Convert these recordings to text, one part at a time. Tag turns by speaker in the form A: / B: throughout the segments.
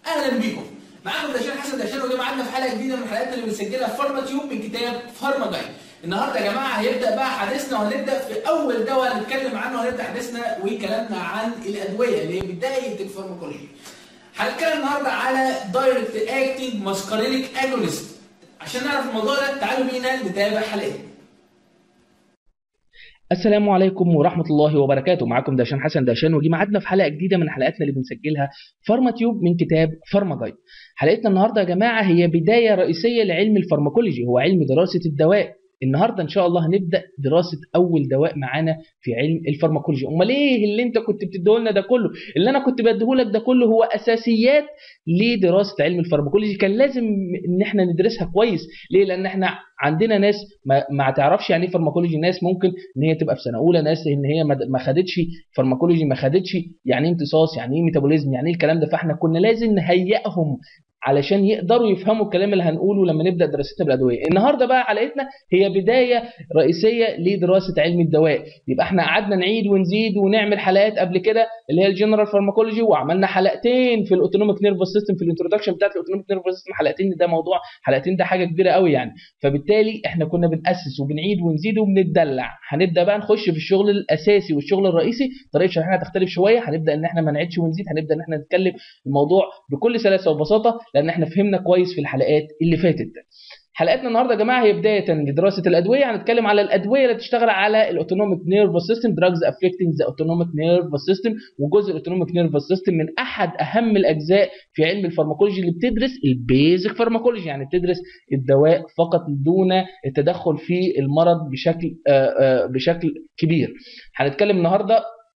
A: اهلا بيكم معاكم دهشان حسن دهشان وده معانا في حلقه جديده من حلقاتنا اللي بنسجلها في فارما تيوب من كتاب فارما جايد النهارده يا جماعه هيبدا بقى حديثنا وهنبدا في اول دواء هنتكلم عنه وهنبدا حديثنا وكلامنا عن الادويه اللي هي بدايه الفارماكولوجي هنتكلم النهارده على دايركت اكتنج ماسكارينيك اجونست عشان نعرف الموضوع ده تعالوا بينا نتابع حلقتنا
B: السلام عليكم ورحمة الله وبركاته معكم دهشان حسن دهشان ودي ميعادنا في حلقة جديدة من حلقاتنا اللي بنسجلها فارما تيوب من كتاب فارما جايد حلقتنا النهاردة يا جماعة هي بداية رئيسية لعلم الفارماكولوجي هو علم دراسة الدواء النهارده ان شاء الله هنبدا دراسه اول دواء معانا في علم الفارماكولوجي امال ايه اللي انت كنت بتديه لنا ده كله اللي انا كنت بديه لك ده كله هو اساسيات لدراسه علم الفارماكولوجي كان لازم ان احنا ندرسها كويس ليه لان احنا عندنا ناس ما, ما تعرفش يعني ايه فارماكولوجي ناس ممكن ان هي تبقى في سنه اولى ناس ان هي ما خدتش فارماكولوجي ما خدتش يعني ايه امتصاص يعني ايه ميتابوليزم يعني ايه الكلام ده فاحنا كنا لازم نهيئهم علشان يقدروا يفهموا الكلام اللي هنقوله لما نبدا دراستنا بالادويه النهارده بقى حلقتنا هي بدايه رئيسيه لدراسه علم الدواء يبقى احنا قعدنا نعيد ونزيد ونعمل حلقات قبل كده اللي هي الجنرال فارماكولوجي وعملنا حلقتين في الاوتونوميك نيرفس سيستم في الانترودكشن بتاعت الاوتونوميك نيرفس سيستم حلقتين ده موضوع حلقتين ده حاجه كبيره قوي يعني فبالتالي احنا كنا بناسس وبنعيد ونزيد وبنتدلع هنبدا بقى نخش في الشغل الاساسي والشغل الرئيسي طريقه شرحنا هتختلف شويه هنبدا ان احنا ما نعيدش ونزيد هنبدا ان احنا نتكلم الموضوع بكل سلاسه وبساطه لان احنا فهمنا كويس في الحلقات اللي فاتت حلقتنا النهارده يا جماعه هي بدايه لدراسه الادويه هنتكلم على الادويه اللي بتشتغل على الاوتونوميك نيرفس سيستم دراجز افكتنج ذا اوتونوميك نيرفس سيستم وجزء الاوتونوميك نيرفس سيستم من احد اهم الاجزاء في علم الفارماكولوجي اللي بتدرس البيزك فارماكولوجي يعني بتدرس الدواء فقط دون التدخل في المرض بشكل آآ آآ بشكل كبير هنتكلم النهارده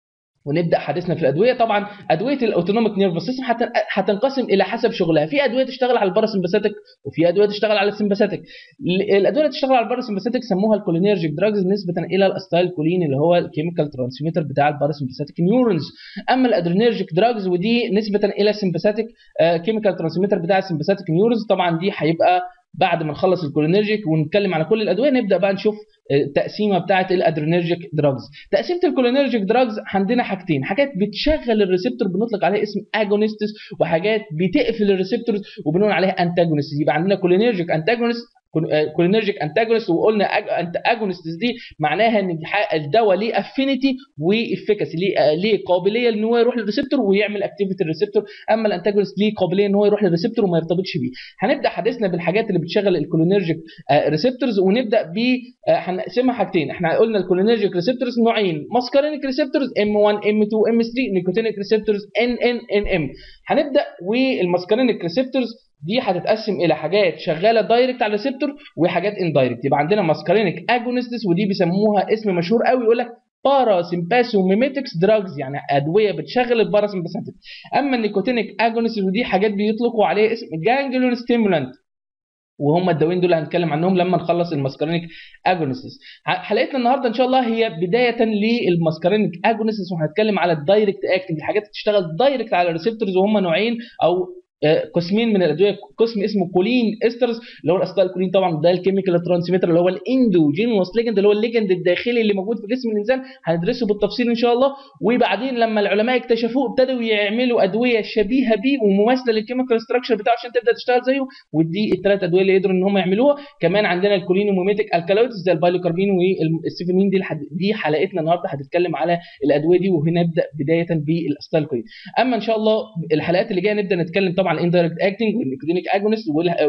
B: ونبدا حديثنا في الادويه طبعا ادويه الاوتونوميك نيرفس سيستم هتنقسم الى حسب شغلها في ادويه تشتغل على الباراسمباثيك وفي ادويه تشتغل على السمباثيك الادويه اللي تشتغل على الباراسمباثيك سموها الكولينيرجيك دراجز نسبه الى الاستايل كولين اللي هو الكيميكال ترانسميتر بتاع الباراسمباثيك نيورونز اما الادرينيرجيك دراجز ودي نسبه الى السمباثيك كيميكال ترانسميتر بتاع السمباثيك نيورونز طبعا دي هيبقى بعد ما نخلص الكولينرجيك ونتكلم على كل الادويه نبدا بقى نشوف التقسيمه بتاعه الادرينرجيك دراجز تقسيمه الكولينرجيك دراجز عندنا حاجتين حاجات بتشغل الريسبتور بنطلق عليها اسم اجونستس وحاجات بتقفل الريسبتورز وبنقول عليها انتاجونست يبقى عندنا كولينرجيك انتاجونست كولينرجيك انتاجونست وقلنا اجونستس دي معناها ان الدواء ليه افينيتي وافيكاسي ليه ليه قابليه ان هو يروح للريسبتور ويعمل اكتيفيتي الريسبتور اما الانتاجونست ليه قابليه ان هو يروح للريسبتور وما يرتبطش بيه هنبدا حديثنا بالحاجات اللي بتشغل الكولينرجيك ريسبتورز ونبدا ب هنقسمها حاجتين احنا قلنا الكولينرجيك ريسبتورز نوعين ماسكارينيك ريسبتورز ام 1 ام 2 ام 3 نيكوتينيك ريسبتورز ان ان ان ام هنبدا والماسكارينيك ريسبتورز دي هتتقسم الى حاجات شغاله دايركت على الريسبتور وحاجات اندايركت يبقى عندنا ماسكارينيك اجونستس ودي بيسموها اسم مشهور قوي يقول لك باراسمباسوميميتكس دراجز يعني ادويه بتشغل الباراسمباساتيك اما النيكوتينيك اجونستس ودي حاجات بيطلقوا عليها اسم جانجلون ستيمولانت وهم الدوايين دول هنتكلم عنهم لما نخلص الماسكارينيك اجونستس حلقتنا النهارده ان شاء الله هي بدايه للماسكارينيك اجونستس وهنتكلم على الدايركت اكتنج الحاجات اللي بتشتغل دايركت على الريسبتورز وهم نوعين او قسمين من الادويه قسم اسمه كولين استرز اللي هو الاستايل كولين طبعا ده الكيميكال ترانسميتر اللي هو الاندوجينوس ليجند اللي هو الليجند الداخلي اللي موجود في جسم الانسان هندرسه بالتفصيل ان شاء الله وبعدين لما العلماء اكتشفوه ابتدوا يعملوا ادويه شبيهه بيه ومماثله للكيميكال ستراكشر بتاعه عشان تبدا تشتغل زيه ودي الثلاث ادويه اللي قدروا ان هم يعملوها كمان عندنا الكولين وميميتيك الكالويدز زي البايلوكاربين والسيفينين دي دي حلقتنا النهارده هتتكلم على الادويه دي وهنبدا بدايه بالاستايل كولين اما ان شاء الله الحلقات اللي جايه نبدا نتكلم طبعا الاندايركت اكتنج والنيكوتينيك اجونست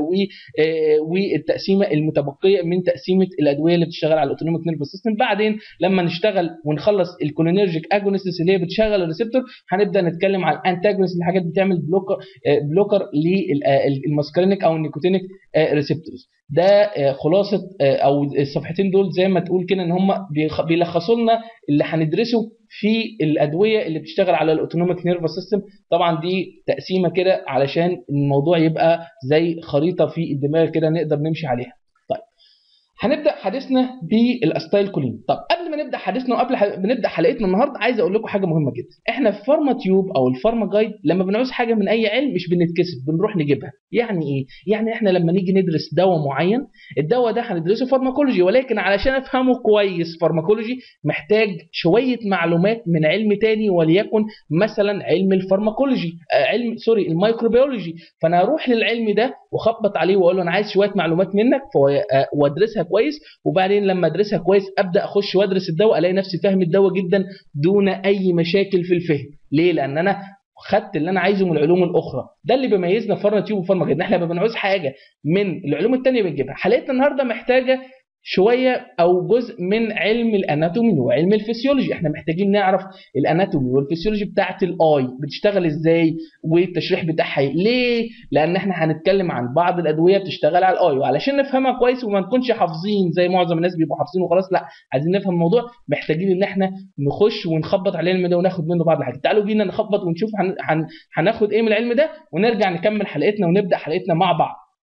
B: والتقسيمه المتبقيه من تقسيمه الادويه اللي بتشتغل على الاوتونوميك نيرفس سيستم بعدين لما نشتغل ونخلص الكولينرجيك اجونست اللي هي بتشغل الريسبتور هنبدا نتكلم عن الانتاجونست اللي حاجات بتعمل بلوكر بلوكر للماسكارينيك او النيكوتينيك ريسبتورز ده خلاصه او الصفحتين دول زي ما تقول كده ان هم بيلخصوا لنا اللي هندرسه في الادويه اللي بتشتغل على الاوتونوميك نيرفس سيستم طبعا دي تقسيمه كده علشان الموضوع يبقى زي خريطه في الدماغ كده نقدر نمشي عليها طيب هنبدا حديثنا بالاستايل كولين طب قبل ما نبدا حديثنا وقبل ح- ما نبدا حلقتنا النهارده عايز اقول لكم حاجه مهمه جدا احنا في فارما تيوب او الفارما جايد لما بنعوز حاجه من اي علم مش بنتكسف بنروح نجيبها يعني ايه يعني احنا لما نيجي ندرس دواء معين الدواء ده هندرسه فارماكولوجي ولكن علشان افهمه كويس فارماكولوجي محتاج شويه معلومات من علم تاني وليكن مثلا علم الفارماكولوجي آه علم سوري الميكروبيولوجي فانا اروح للعلم ده واخبط عليه واقول له انا عايز شويه معلومات منك فهو- آه، وادرسها كويس وبعدين لما ادرسها كويس ابدا اخش وادرس الدواء الاقي نفسي فاهم الدواء جدا دون اي مشاكل في الفهم ليه لان انا خدت اللي انا عايزه من العلوم الاخرى ده اللي بيميزنا في فارما تيوب وفارما جدا احنا لما بنعوز حاجه من العلوم التانية بنجيبها حلقتنا النهارده محتاجه شويه او جزء من علم الاناتومي وعلم الفسيولوجي احنا محتاجين نعرف الاناتومي والفسيولوجي بتاعه الاي بتشتغل ازاي والتشريح بتاعها إيه. ليه لان احنا هنتكلم عن بعض الادويه بتشتغل على الاي وعلشان نفهمها كويس وما نكونش حافظين زي معظم الناس بيبقوا حافظين وخلاص لا عايزين نفهم الموضوع محتاجين ان احنا نخش ونخبط على العلم ده وناخد منه بعض الحاجات تعالوا بينا نخبط ونشوف هن... هن... هناخد ايه من العلم ده ونرجع نكمل حلقتنا ونبدا حلقتنا مع بعض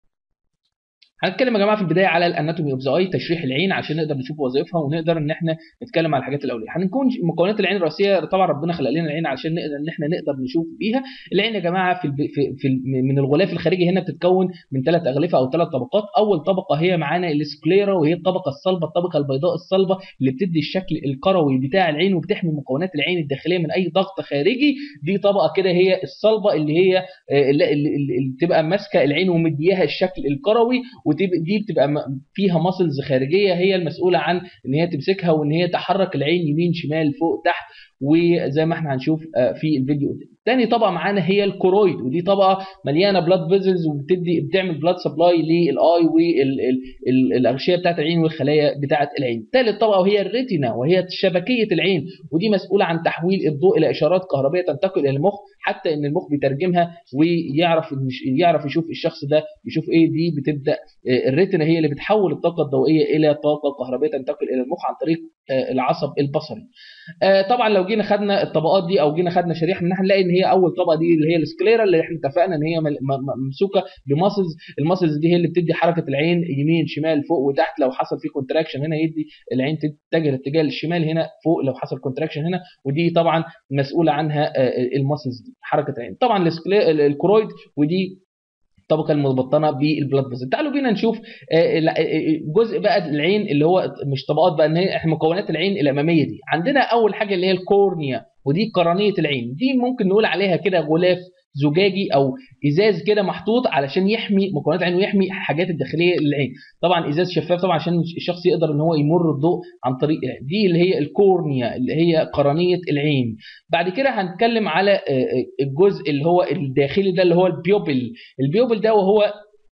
B: هنتكلم يا جماعه في البدايه على الاناتومي اوف ذا اي تشريح العين عشان نقدر نشوف وظائفها ونقدر ان احنا نتكلم على الحاجات الاوليه هنكون مكونات العين الرئيسيه طبعا ربنا خلق لنا العين عشان نقدر ان احنا نقدر نشوف بيها العين يا جماعه في, الب... في, في ال- من الغلاف الخارجي هنا بتتكون من ثلاث اغلفه او ثلاث طبقات اول طبقه هي معانا السكليرا وهي الطبقه الصلبه الطبقه البيضاء الصلبه اللي بتدي الشكل الكروي بتاع العين وبتحمي مكونات العين الداخليه من اي ضغط خارجي دي طبقه كده هي الصلبه اللي هي آه، اللي, اللي, اللي بتبقى ماسكه العين ومدياها الشكل الكروي ودي بتبقى م- فيها ماسلز خارجيه هي المسؤوله عن ان هي تمسكها وان هي تحرك العين يمين شمال فوق تحت وزي ما احنا هنشوف آه، في الفيديو قدام تاني طبقه معانا هي الكورويد ودي طبقه مليانه بلاد فيزلز وبتدي بتعمل بلاد سبلاي للاي والاغشيه بتاعت العين والخلايا بتاعت العين ثالث طبقه وهي الريتينا وهي شبكيه العين ودي مسؤوله عن تحويل الضوء الى اشارات كهربائيه تنتقل الى المخ حتى ان المخ بيترجمها ويعرف يعرف يشوف الشخص ده يشوف ايه دي بتبدا آه، الريتنا هي اللي بتحول الطاقه الضوئيه الى طاقه كهربائيه تنتقل الى المخ عن طريق آه، العصب البصري آه، طبعا لو جينا خدنا الطبقات دي او جينا خدنا شريحه منها هنلاقي ان هي اول طبقه دي اللي هي السكليرا اللي احنا اتفقنا ان هي مل- م- م- ممسوكه بماسلز الماسلز دي هي اللي بتدي حركه العين يمين شمال فوق وتحت لو حصل في كونتراكشن هنا يدي العين تتجه الاتجاه الشمال هنا فوق لو حصل كونتراكشن هنا ودي طبعا مسؤوله عنها آه، الماسلز دي حركه العين طبعا السكلي- ال- الكرويد ودي الطبقه المتبطنه بالبلاد فيزل تعالوا بينا نشوف آه، لا، آه، جزء بقى العين اللي هو مش طبقات بقى ان هي احنا مكونات العين الاماميه دي عندنا اول حاجه اللي هي الكورنيا ودي قرنيه العين دي ممكن نقول عليها كده غلاف زجاجي او ازاز كده محطوط علشان يحمي مكونات العين ويحمي حاجات الداخليه للعين طبعا ازاز شفاف طبعا عشان الشخص يقدر ان هو يمر الضوء عن طريق العين. دي اللي هي الكورنيا اللي هي قرنيه العين بعد كده هنتكلم على آه، آه، الجزء اللي هو الداخلي ده اللي هو البيوبل البيوبل ده وهو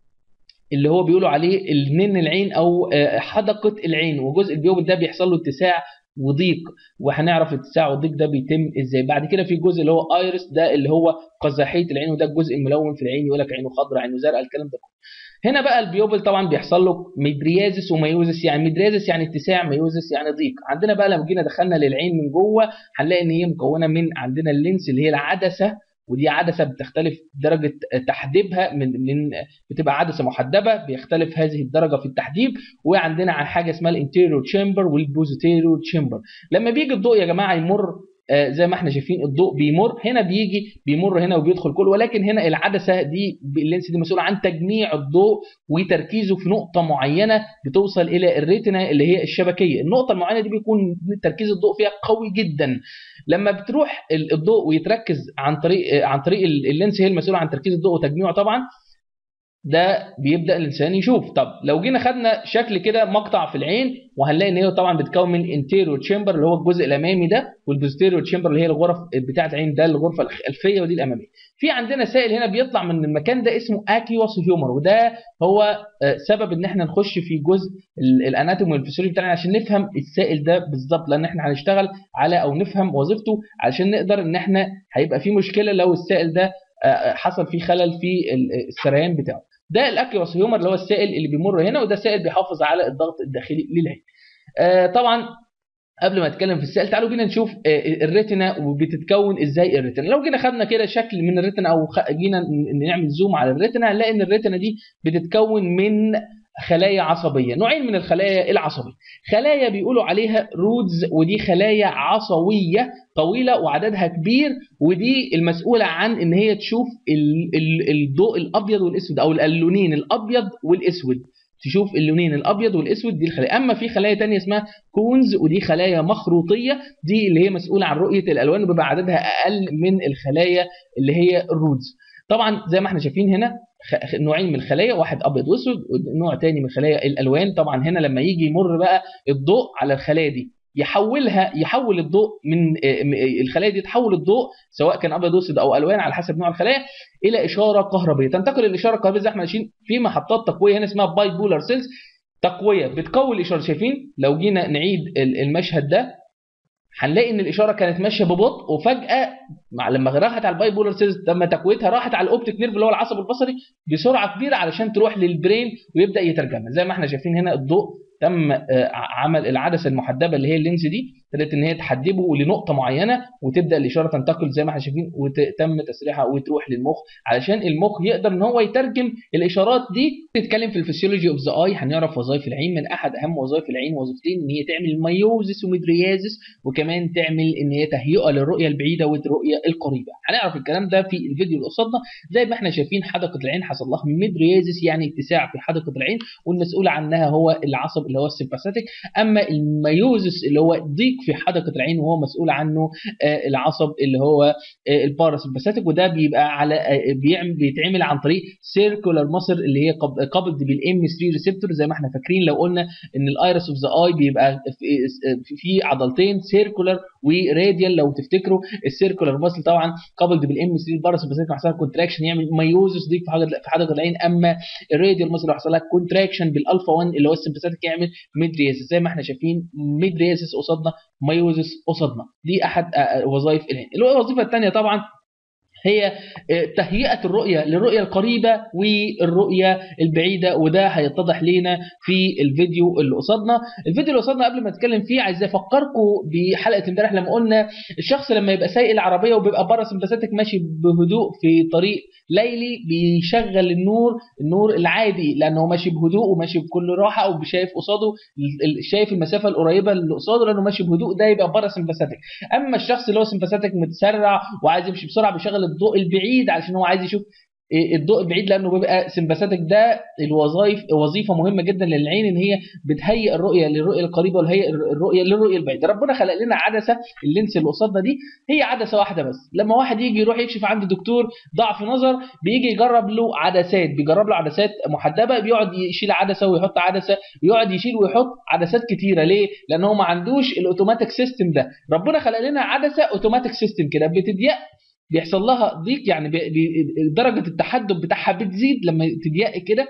B: اللي هو بيقولوا عليه النن العين او آه، حدقه العين وجزء البيوبل ده بيحصل له اتساع وضيق وهنعرف الاتساع والضيق ده بيتم ازاي بعد كده في جزء اللي هو ايرس ده اللي هو قزحيه العين وده الجزء الملون في العين يقول لك عينه خضراء عينه زرقاء الكلام ده كله هنا بقى البيوبل طبعا بيحصل له ميدريازس وميوزس يعني ميدريازس يعني اتساع ميوزس يعني ضيق عندنا بقى لما جينا دخلنا للعين من جوه هنلاقي ان هي مكونه من عندنا اللينس اللي هي العدسه ودي عدسه بتختلف درجه تحديبها من من بتبقى عدسه محدبه بيختلف هذه الدرجه في التحديب وعندنا عن حاجه اسمها الانتيريور تشامبر والبوزيتيريور تشامبر لما بيجي الضوء يا جماعه يمر آه، زي ما احنا شايفين الضوء بيمر هنا بيجي بيمر هنا وبيدخل كله ولكن هنا العدسه دي اللينس دي مسؤوله عن تجميع الضوء وتركيزه في نقطه معينه بتوصل الى الريتنا اللي هي الشبكيه النقطه المعينه دي بيكون تركيز الضوء فيها قوي جدا لما بتروح ال- الضوء ويتركز عن طريق آه، عن طريق ال- اللينس هي المسؤوله عن تركيز الضوء وتجميعه طبعا ده بيبدا الانسان يشوف طب لو جينا خدنا شكل كده مقطع في العين وهنلاقي ان هي طبعا بتتكون من انتيريور تشامبر اللي هو الجزء الامامي ده والبوستيريور تشامبر اللي هي الغرف بتاعه العين ده الغرفه الخلفيه ودي الاماميه في عندنا سائل هنا بيطلع من المكان ده اسمه اكيوس هيومر وده هو آه، سبب ان احنا نخش في جزء ال- الاناتومي والفسيولوجي بتاعنا عشان نفهم السائل ده بالظبط لان احنا هنشتغل على او نفهم وظيفته علشان نقدر ان احنا هيبقى في مشكله لو السائل ده آه، حصل فيه خلل في ال- السريان بتاعه ده الاكيوس هيومر اللي هو السائل اللي بيمر هنا وده سائل بيحافظ على الضغط الداخلي للعين آه، طبعا قبل ما اتكلم في السائل تعالوا بينا نشوف آه، الريتنا وبتتكون ازاي الريتنا لو جينا خدنا كده شكل من الريتنا او خ- جينا ن- نعمل زوم على الريتنا هنلاقي ان الريتنا دي بتتكون من خلايا عصبيه نوعين من الخلايا العصبيه خلايا بيقولوا عليها رودز ودي خلايا عصويه طويله وعددها كبير ودي المسؤوله عن ان هي تشوف ال- ال- الضوء الابيض والاسود او اللونين الابيض والاسود تشوف اللونين الابيض والاسود دي الخلايا اما في خلايا تانية اسمها كونز ودي خلايا مخروطيه دي اللي هي مسؤوله عن رؤيه الالوان وبيبقى عددها اقل من الخلايا اللي هي الرودز طبعا زي ما احنا شايفين هنا خ- نوعين من الخلايا واحد ابيض واسود ونوع تاني من خلايا الالوان طبعا هنا لما يجي يمر بقى الضوء على الخلايا دي يحولها يحول الضوء من آه، م- آه، الخلايا دي تحول الضوء سواء كان ابيض واسود او الوان على حسب نوع الخلايا الى اشاره كهربيه تنتقل الاشاره الكهربائيه زي ما احنا ماشيين في محطات تقويه هنا اسمها باي بولار سيلز تقويه بتقوي الاشاره شايفين لو جينا نعيد ال- المشهد ده هنلاقي ان الاشاره كانت ماشيه ببطء وفجاه مع لما راحت على الباي بولار سيلز لما تقويتها راحت على الاوبتيك نيرف اللي هو العصب البصري بسرعه كبيره علشان تروح للبرين ويبدا يترجمها زي ما احنا شايفين هنا الضوء تم آه، عمل العدسه المحدبه اللي هي اللينز دي ابتدت ان هي تحدبه لنقطه معينه وتبدا الاشاره تنتقل زي ما احنا شايفين وتم تسريحها وتروح للمخ علشان المخ يقدر ان هو يترجم الاشارات دي نتكلم في الفسيولوجي اوف ذا اي هنعرف وظائف العين من احد اهم وظائف العين وظيفتين ان هي تعمل مايوزس وميدريازس وكمان تعمل ان هي تهيئه للرؤيه البعيده والرؤيه القريبه هنعرف الكلام ده في الفيديو اللي قصادنا زي ما احنا شايفين حدقه العين حصل لها ميدريازس يعني اتساع في حدقه العين والمسؤول عنها هو العصب اللي هو السمباثيك اما الميوزس اللي هو ضيق في حدقه العين وهو مسؤول عنه آه، العصب اللي هو آه، الباراسمباثيك وده بيبقى على آه، بيعمل بيتعمل عن طريق سيركولار مصر اللي هي قب- قبض بالام 3 ريسبتور زي ما احنا فاكرين لو قلنا ان الايرس اوف ذا اي بيبقى في- في في عضلتين سيركولار وراديال لو تفتكروا السيركولار ماسل طبعا قبض بالام 3 الباراسمباثيك لو حصل لها كونتراكشن يعمل مايوزس ضيق في حدقه في حدقه العين اما الراديال ماسل لو حصل لها كونتراكشن بالالفا 1 اللي هو السمباثيك يعمل ميدرياسيس زي ما احنا شايفين ميدرياسيس قصادنا مايوزس قصادنا دي احد آه، آه، وظائف العين الوظيفه الثانيه طبعا هي آه، تهيئه الرؤيه للرؤيه القريبه والرؤيه البعيده وده هيتضح لنا في الفيديو اللي قصادنا الفيديو اللي قصادنا قبل ما اتكلم فيه عايز افكركم بحلقه امبارح لما قلنا الشخص لما يبقى سايق العربيه وبيبقى بره سمباثيك ماشي بهدوء في طريق ليلي بيشغل النور النور العادي لانه ماشي بهدوء وماشي بكل راحه وشايف قصاده ال- ال- شايف المسافه القريبه اللي قصاده لانه ماشي بهدوء ده يبقى بره سمباثيك اما الشخص اللي هو سمباثيك متسرع وعايز يمشي بسرعه بيشغل الضوء البعيد علشان هو عايز يشوف إيه الضوء البعيد لانه بيبقى سمباثيك ده الوظائف وظيفه مهمه جدا للعين ان هي بتهيئ الرؤيه للرؤيه القريبه وهي الرؤيه للرؤيه البعيده ربنا خلق لنا عدسه اللينس اللي قصادنا دي هي عدسه واحده بس لما واحد يجي يروح يكشف عند دكتور ضعف نظر بيجي يجرب له عدسات بيجرب له عدسات محدبه بيقعد يشيل عدسه ويحط عدسه ويقعد يشيل ويحط عدسات كتيره ليه لان هو ما عندوش الاوتوماتيك سيستم ده ربنا خلق لنا عدسه اوتوماتيك سيستم كده بتضيق بيحصل لها ضيق يعني بي بي درجه التحدب بتاعها بتزيد لما تضيق كده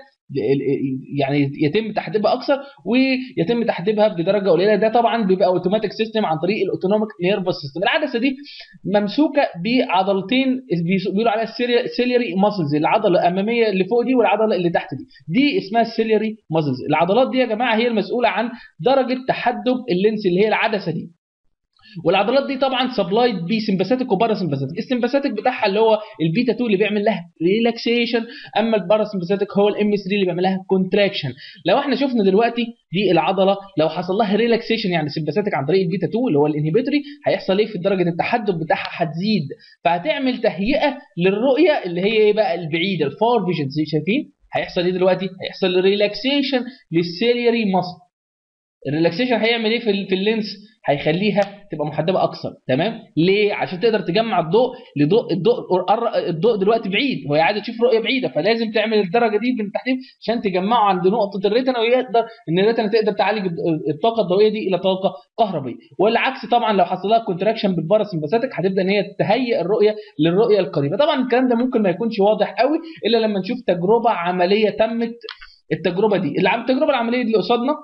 B: يعني يتم تحديبها اكثر ويتم تحديبها بدرجه قليله ده طبعا بيبقى اوتوماتيك سيستم عن طريق الاوتونوميك نيرفس سيستم العدسه دي ممسوكه بعضلتين بيقولوا عليها السيلياري ماسلز العضله الاماميه اللي فوق دي والعضله اللي تحت دي دي اسمها السيلياري ماسلز العضلات دي يا جماعه هي المسؤوله عن درجه تحدب اللينس اللي هي العدسه دي والعضلات دي طبعا سبلايد بسمباثيك وباراسمباثيك السمباثيك بتاعها اللي هو البيتا 2 اللي بيعمل لها ريلاكسيشن اما الباراسمباثيك هو الام 3 اللي بيعمل لها كونتراكشن لو احنا شفنا دلوقتي دي العضله لو حصل لها ريلاكسيشن يعني سمباثيك عن طريق البيتا 2 اللي هو الانهبيتوري هيحصل ايه في درجه التحدب بتاعها هتزيد فهتعمل تهيئه للرؤيه اللي هي ايه بقى البعيده الفار فيجن شايفين هيحصل ايه دلوقتي هيحصل ريلاكسيشن للسيلياري ماسل الريلاكسيشن هيعمل ايه في في اللينس هيخليها تبقى محدبه اكثر تمام ليه عشان تقدر تجمع الضوء لضوء الضوء الضوء دلوقتي بعيد هو عايز تشوف رؤيه بعيده فلازم تعمل الدرجه دي من التحديد عشان تجمعه عند نقطه الريتنا ويقدر ان الريتنا تقدر تعالج الطاقه الضوئيه دي الى طاقه كهربيه والعكس طبعا لو حصل لها كونتراكشن بالباراسمباثيك هتبدا ان هي تهيئ الرؤيه للرؤيه القريبه طبعا الكلام ده ممكن ما يكونش واضح قوي الا لما نشوف تجربه عمليه تمت التجربه دي التجربه العمليه دي اللي قصادنا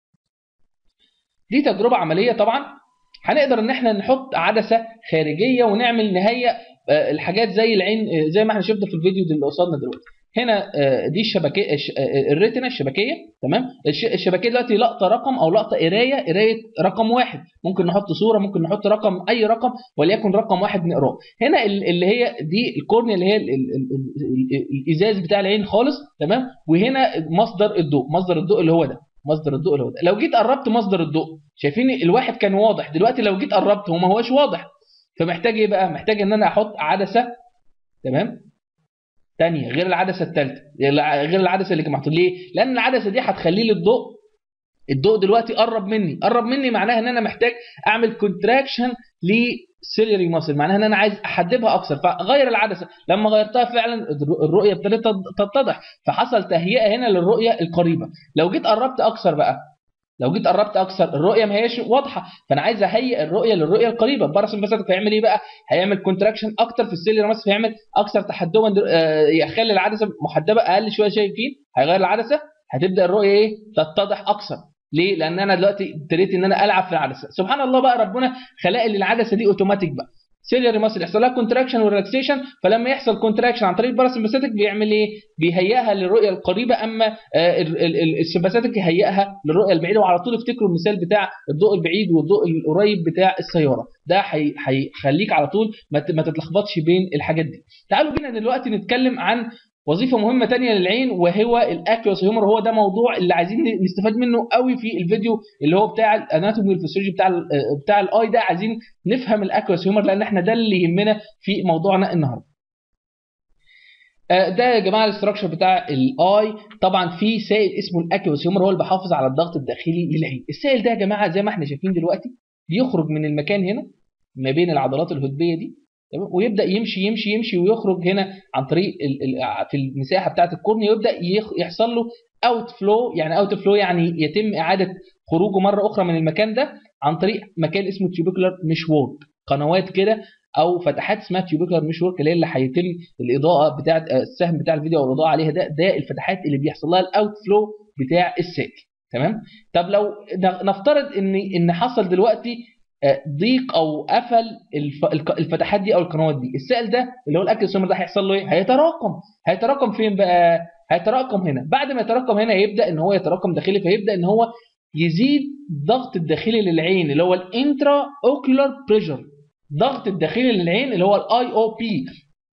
B: دي تجربه عمليه طبعا هنقدر ان احنا نحط عدسه خارجيه ونعمل نهيئ الحاجات زي العين زي ما احنا شفنا في الفيديو اللي قصادنا دلوقتي هنا آه، دي الشبكيه الش- آه، الريتنا الشبكيه تمام الش- الشبكيه دلوقتي لقطه رقم او لقطه قرايه قرايه رقم واحد ممكن نحط صوره ممكن نحط رقم اي رقم وليكن رقم واحد نقراه هنا ال- اللي هي دي الكورنيا اللي هي ال- ال- ال- ال- الازاز بتاع العين خالص تمام وهنا مصدر الضوء مصدر الضوء اللي هو ده مصدر الضوء اللي هو ده لو جيت قربت مصدر الضوء شايفين الواحد كان واضح دلوقتي لو جيت قربت هو ما هوش واضح فمحتاج ايه بقى محتاج ان انا احط عدسه تمام تانية غير العدسه الثالثه غير العدسه اللي كانت محطوط ليه لان العدسه دي هتخلي لي الضوء الضوء دلوقتي قرب مني قرب مني معناها ان انا محتاج اعمل كونتراكشن لسيلري ماسل معناها ان انا عايز احدبها اكثر فغير العدسه لما غيرتها فعلا الرؤيه ابتدت تتضح فحصل تهيئه هنا للرؤيه القريبه لو جيت قربت اكثر بقى لو جيت قربت اكثر الرؤيه ما هيش واضحه فانا عايز اهيئ الرؤيه للرؤيه القريبه الباراسمباثيك هيعمل ايه بقى هيعمل كونتراكشن اكتر في السيلر ماسل فيعمل اكثر تحدبا در- آه، يخلي العدسه محدبه اقل شويه شايفين هيغير العدسه هتبدا الرؤيه ايه تتضح اكثر ليه لان انا دلوقتي ابتديت ان انا العب في العدسه سبحان الله بقى ربنا خلق لي العدسه دي اوتوماتيك بقى سيلري ماسل يحصل لها كونتراكشن وريلاكسيشن فلما يحصل كونتراكشن عن طريق الباراسمباثيك بيعمل ايه بيهيئها للرؤيه القريبه اما آه، ال- ال- ال- السمباثيك يهيئها للرؤيه البعيده وعلى طول افتكروا المثال بتاع الضوء البعيد والضوء القريب بتاع السياره ده هي- هيخليك على طول ما ت- ما تتلخبطش بين الحاجات دي تعالوا بينا دلوقتي نتكلم عن وظيفه مهمه تانية للعين وهو الاكيوس هيومر هو ده موضوع اللي عايزين نستفاد منه قوي في الفيديو اللي هو بتاع الاناتومي والفسيولوجي بتاع ال- بتاع الاي ده عايزين نفهم الاكيوس هيومر لان احنا ده اللي يهمنا في موضوعنا النهارده آه، ده يا جماعه الاستراكشر بتاع الاي طبعا في سائل اسمه الاكيوس هيومر هو اللي بيحافظ على الضغط الداخلي للعين السائل ده يا جماعه زي ما احنا شايفين دلوقتي بيخرج من المكان هنا ما بين العضلات الهدبيه دي تمام ويبدا يمشي يمشي يمشي ويخرج هنا عن طريق ال- ال- في المساحه بتاعه الكورنيا ويبدا يخ- يحصل له اوت فلو يعني اوت فلو يعني يتم اعاده خروجه مره اخرى من المكان ده عن طريق مكان اسمه تيوبيكولار مشورك قنوات كده او فتحات اسمها تيوبيكولار مشورك اللي هي اللي هيتم الاضاءه بتاعه السهم بتاع الفيديو او الاضاءه عليها ده ده الفتحات اللي بيحصل لها الاوت فلو بتاع السائل تمام طب لو ن- نفترض ان ان حصل دلوقتي آه، ضيق او قفل الف- الك- الفتحات دي او القنوات دي السائل ده اللي هو الاكل السمر ده هيحصل له ايه هيتراكم هيتراكم فين بقى هيتراكم هنا بعد ما يتراكم هنا يبدا ان هو يتراكم داخلي فيبدا ان هو يزيد الضغط الداخلي للعين اللي هو الانترا اوكولار بريشر الضغط الداخلي للعين اللي هو الاي او بي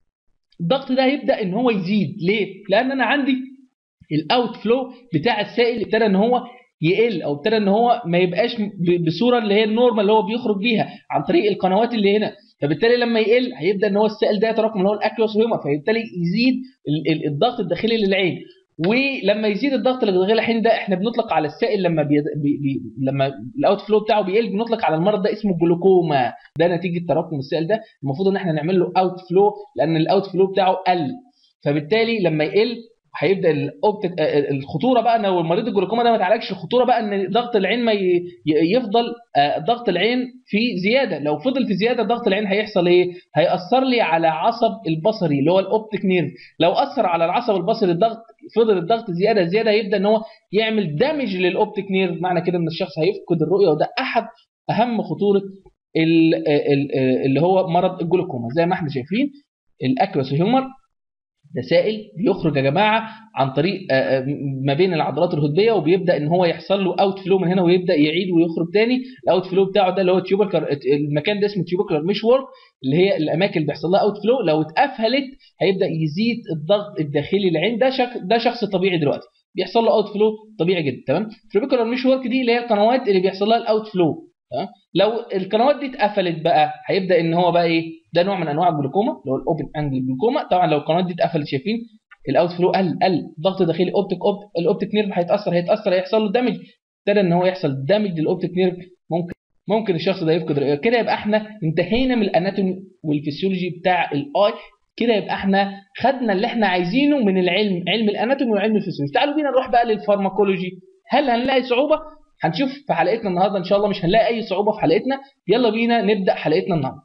B: الضغط ده هيبدا ان هو يزيد ليه لان انا عندي الاوت فلو بتاع السائل ابتدى ان هو يقل او ابتدى ان هو ما يبقاش ب- بصوره اللي هي النورمال اللي هو بيخرج بيها عن طريق القنوات اللي هنا فبالتالي لما يقل هيبدا ان هو السائل ده يتراكم اللي هو الاكيوس هيوما فبالتالي يزيد ال- ال- الضغط الداخلي للعين ولما يزيد الضغط الداخلي للعين ده احنا بنطلق على السائل لما بي بي بي لما الاوت فلو بتاعه بيقل بنطلق على المرض ده اسمه جلوكوما ده نتيجه تراكم السائل ده المفروض ان احنا نعمل له اوت فلو لان الاوت فلو بتاعه قل فبالتالي لما يقل هيبدا الاوبتيك آه، الخطوره بقى لو المريض الجلوكوما ده ما اتعالجش الخطوره بقى ان ضغط العين ما ي- ي- يفضل آه، ضغط العين في زياده لو فضل في زياده ضغط العين هيحصل ايه هياثر لي على عصب البصري اللي هو الاوبتيك نيرف لو اثر على العصب البصري الضغط فضل الضغط زياده زياده هيبدا ان هو يعمل دامج للاوبتيك نيرف معنى كده ان الشخص هيفقد الرؤيه وده احد اهم خطوره ال- ال- ال- اللي هو مرض الجلوكوما زي ما احنا شايفين الاكوس هيومر ده سائل بيخرج يا جماعه عن طريق آه، آه، ما بين العضلات الهدبيه وبيبدا ان هو يحصل له اوت فلو من هنا ويبدا يعيد ويخرج تاني الاوت فلو بتاعه ده اللي هو تيوبكر المكان ده اسمه تيوبكر مش وورك اللي هي الاماكن اللي بيحصل لها اوت فلو لو اتقفلت هيبدا يزيد الضغط الداخلي للعين ده شك ده شخص طبيعي دلوقتي بيحصل له اوت فلو طبيعي جدا تمام تيوبكر مش وورك دي اللي هي القنوات اللي بيحصل لها الاوت فلو تمام لو القنوات دي اتقفلت بقى هيبدا ان هو بقى ايه ده نوع من انواع الجلوكوما اللي هو الاوبن انجل جلوكوما طبعا لو القنوات دي اتقفلت شايفين الاوت فلو قل قل ضغط داخلي اوبتيك اوبت الاوبتيك نيرف هيتاثر هيتاثر هيحصل له دامج ابتدى ان هو يحصل دامج للاوبتيك نيرف ممكن ممكن الشخص ده يفقد رؤيه كده يبقى احنا انتهينا من الاناتومي والفسيولوجي بتاع الاي كده يبقى احنا خدنا اللي احنا عايزينه من العلم علم الاناتومي وعلم الفسيولوجي تعالوا بينا نروح بقى للفارماكولوجي هل هنلاقي صعوبه هنشوف في حلقتنا النهارده ان شاء الله مش هنلاقي اي صعوبه في حلقتنا يلا بينا نبدا حلقتنا النهارده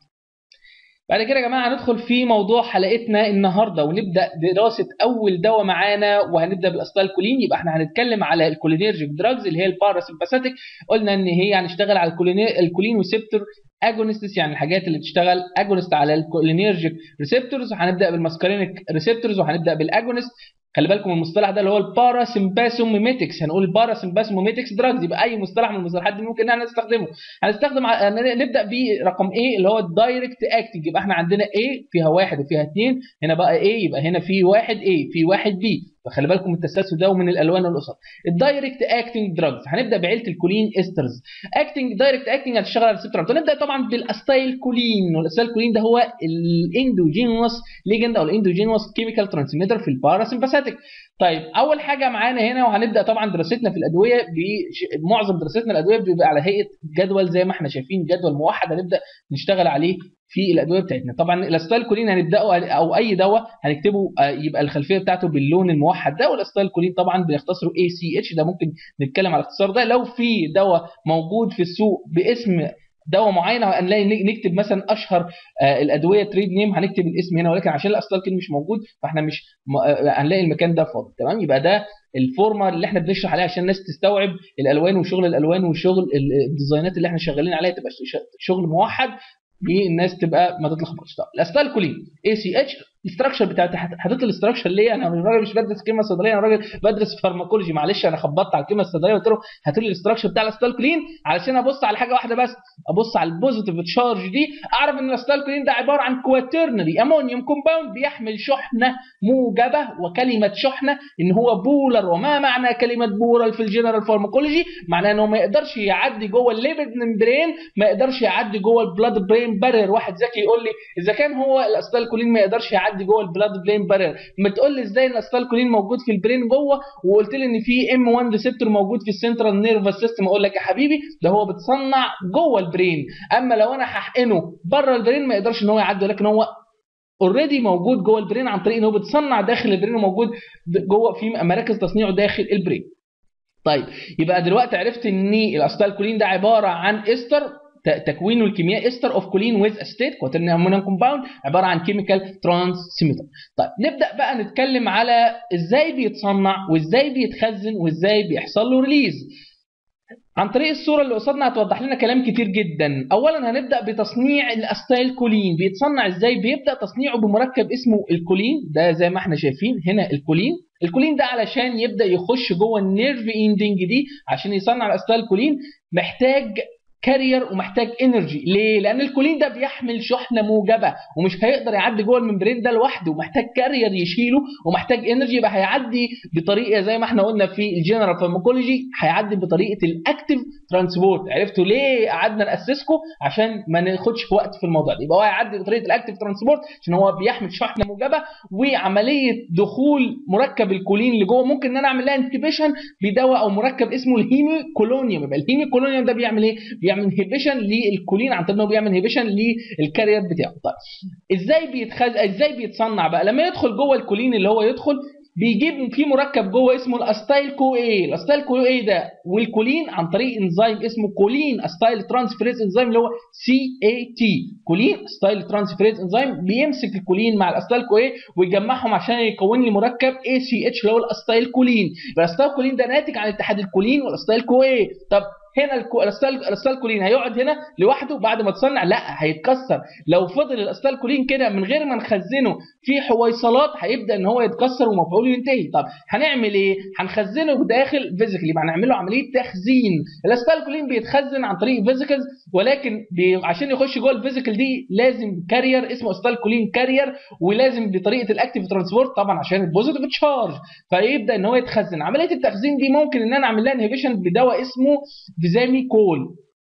B: بعد كده يا جماعه هندخل في موضوع حلقتنا النهارده ونبدا دراسه اول دواء معانا وهنبدا بالاسيتالكولين يبقى احنا هنتكلم على الكولينيرجيك دراجز اللي هي الباراسمباثيك قلنا ان هي هنشتغل على الكوليني- الكولين ريسبتور اجونستس يعني الحاجات اللي بتشتغل اجونست على الكولينيرجيك ريسبتورز هنبدا بالماسكارينيك ريسبتورز وهنبدا بالاجونست خلي بالكم المصطلح ده اللي هو الباراسمباسوميميتكس هنقول الباراسمباسوميميتكس دراجز يبقى اي مصطلح من المصطلحات دي ممكن احنا نستخدمه هنستخدم ع- نبدا برقم A اللي هو الدايركت اكتنج يبقى احنا عندنا A فيها واحد وفيها اثنين هنا بقى A يبقى هنا في واحد A في واحد B فخلي بالكم من التسلسل ده ومن الالوان القصر الدايركت اكتنج دراجز هنبدا بعيله الكولين استرز اكتنج دايركت اكتنج هتشتغل على الريسبتور هنبدا طبعا بالاستايل كولين والاستايل كولين ده هو الاندوجينوس ليجند او الاندوجينوس كيميكال ترانسميتر في الباراسمباثيك طيب اول حاجه معانا هنا وهنبدا طبعا دراستنا في الادويه معظم دراستنا الادويه بيبقى على هيئه جدول زي ما احنا شايفين جدول موحد هنبدا نشتغل عليه في الادويه بتاعتنا طبعا الاستايل كولين هنبداه او اي دواء هنكتبه يبقى الخلفيه بتاعته باللون الموحد ده والاستايل كولين طبعا بيختصروا اي سي اتش ده ممكن نتكلم على الاختصار ده لو في دواء موجود في السوق باسم دواء معين هنلاقي نكتب مثلا اشهر الادويه تريد نيم هنكتب الاسم هنا ولكن عشان الاستايل كولين مش موجود فاحنا مش هنلاقي المكان ده فاضي تمام يبقى ده الفورمه اللي احنا بنشرح عليها عشان الناس تستوعب الالوان وشغل الالوان وشغل الديزاينات اللي احنا شغالين عليها تبقى شغل موحد الناس تبقى ما تتلخبطش طب الاستايل كولين اي سي اتش الاستراكشر بتاعتي حطيت الاستراكشر ليه انا راجل مش بدرس كيمياء صيدليه انا راجل بدرس فارماكولوجي معلش انا خبطت على الكيمياء الصيدليه وقلت له هات لي الاستراكشر بتاع الاستايل كولين علشان ابص على حاجه واحده بس ابص على البوزيتيف تشارج دي اعرف ان الاستايل كولين ده عباره عن كواترنري امونيوم كومباوند بيحمل شحنه موجبه وكلمه شحنه ان هو بولر وما معنى كلمه بولر في الجنرال فارماكولوجي معناه انه ما يقدرش يعدي جوه الليبيد ممبرين ما يقدرش يعدي جوه البلاد برين بارير واحد ذكي يقول لي اذا كان هو الاستايل كولين ما يقدرش يعدي جوه البلاد برين بارير ما تقول لي ازاي الاستايل كولين موجود في البرين جوه وقلت لي ان في ام 1 ريسبتور موجود في السنترال نيرفس سيستم اقول لك يا حبيبي ده هو بتصنع جوه البرين اما لو انا هحقنه بره البرين ما يقدرش ان هو يعدي ولكن هو اوريدي موجود جوه البرين عن طريق ان هو بتصنع داخل البرين وموجود جوه في مراكز تصنيعه داخل البرين طيب يبقى دلوقتي عرفت ان الاستايل كولين ده عباره عن استر تكوينه الكيميائي استر اوف كولين ويز ستيت كواترني امونيوم كومباوند عباره عن كيميكال ترانسميتر طيب نبدا بقى نتكلم على ازاي بيتصنع وازاي بيتخزن وازاي بيحصل له ريليز عن طريق الصورة اللي قصادنا هتوضح لنا كلام كتير جدا أولا هنبدأ بتصنيع الأستايل كولين بيتصنع إزاي بيبدأ تصنيعه بمركب اسمه الكولين ده زي ما احنا شايفين هنا الكولين الكولين ده علشان يبدأ يخش جوه النيرف اندنج دي عشان يصنع الأستايل كولين محتاج كارير ومحتاج انرجي ليه لان الكولين ده بيحمل شحنه موجبه ومش هيقدر يعدي جوه الممبرين ده لوحده ومحتاج كارير يشيله ومحتاج انرجي يبقى هيعدي بطريقه زي ما احنا قلنا في الجنرال فارماكولوجي هيعدي بطريقه الاكتيف ترانسبورت عرفتوا ليه قعدنا ناسسكم عشان ما ناخدش وقت في الموضوع ده يبقى هو هيعدي بطريقه الاكتيف ترانسبورت عشان هو بيحمل شحنه موجبه وعمليه دخول مركب الكولين اللي جوه ممكن ان انا اعمل لها انتبيشن بدواء او مركب اسمه الهيمي كولونيوم يبقى الهيمي كولونيوم ده بيعمل ايه بيعمل هيبيشن للكولين عن طريق انه بيعمل هيبيشن للكارير بتاعه طيب ازاي بيتخز ازاي بيتصنع بقى لما يدخل جوه الكولين اللي هو يدخل بيجيب في مركب جوه اسمه الاستايل كو اي الاستايل كو اي ده والكولين عن طريق انزيم اسمه كولين استايل ترانسفيريز انزيم اللي هو سي اي تي كولين استايل ترانسفيريز انزيم بيمسك الكولين مع الاستايل كو اي ويجمعهم عشان يكون لي مركب اي سي اتش اللي هو الاستايل كولين الاستايل كولين ده ناتج عن اتحاد الكولين والاستايل كو اي طب هنا الاستال كولين هيقعد هنا لوحده بعد ما تصنع لا هيتكسر لو فضل الاستال كولين كده من غير ما نخزنه في حويصلات هيبدا ان هو يتكسر ومفعوله ينتهي طب هنعمل ايه هنخزنه داخل فيزيكال يبقى هنعمل له عمليه تخزين الاستال كولين بيتخزن عن طريق فيزيكالز ولكن بي... عشان يخش جوه الفيزيكال دي لازم كارير اسمه استال كولين كارير ولازم بطريقه الاكتيف ترانسبورت طبعا عشان البوزيتيف تشارج فيبدا ان هو يتخزن عمليه التخزين دي ممكن ان انا اعمل لها انهبيشن بدواء اسمه فيزامي كول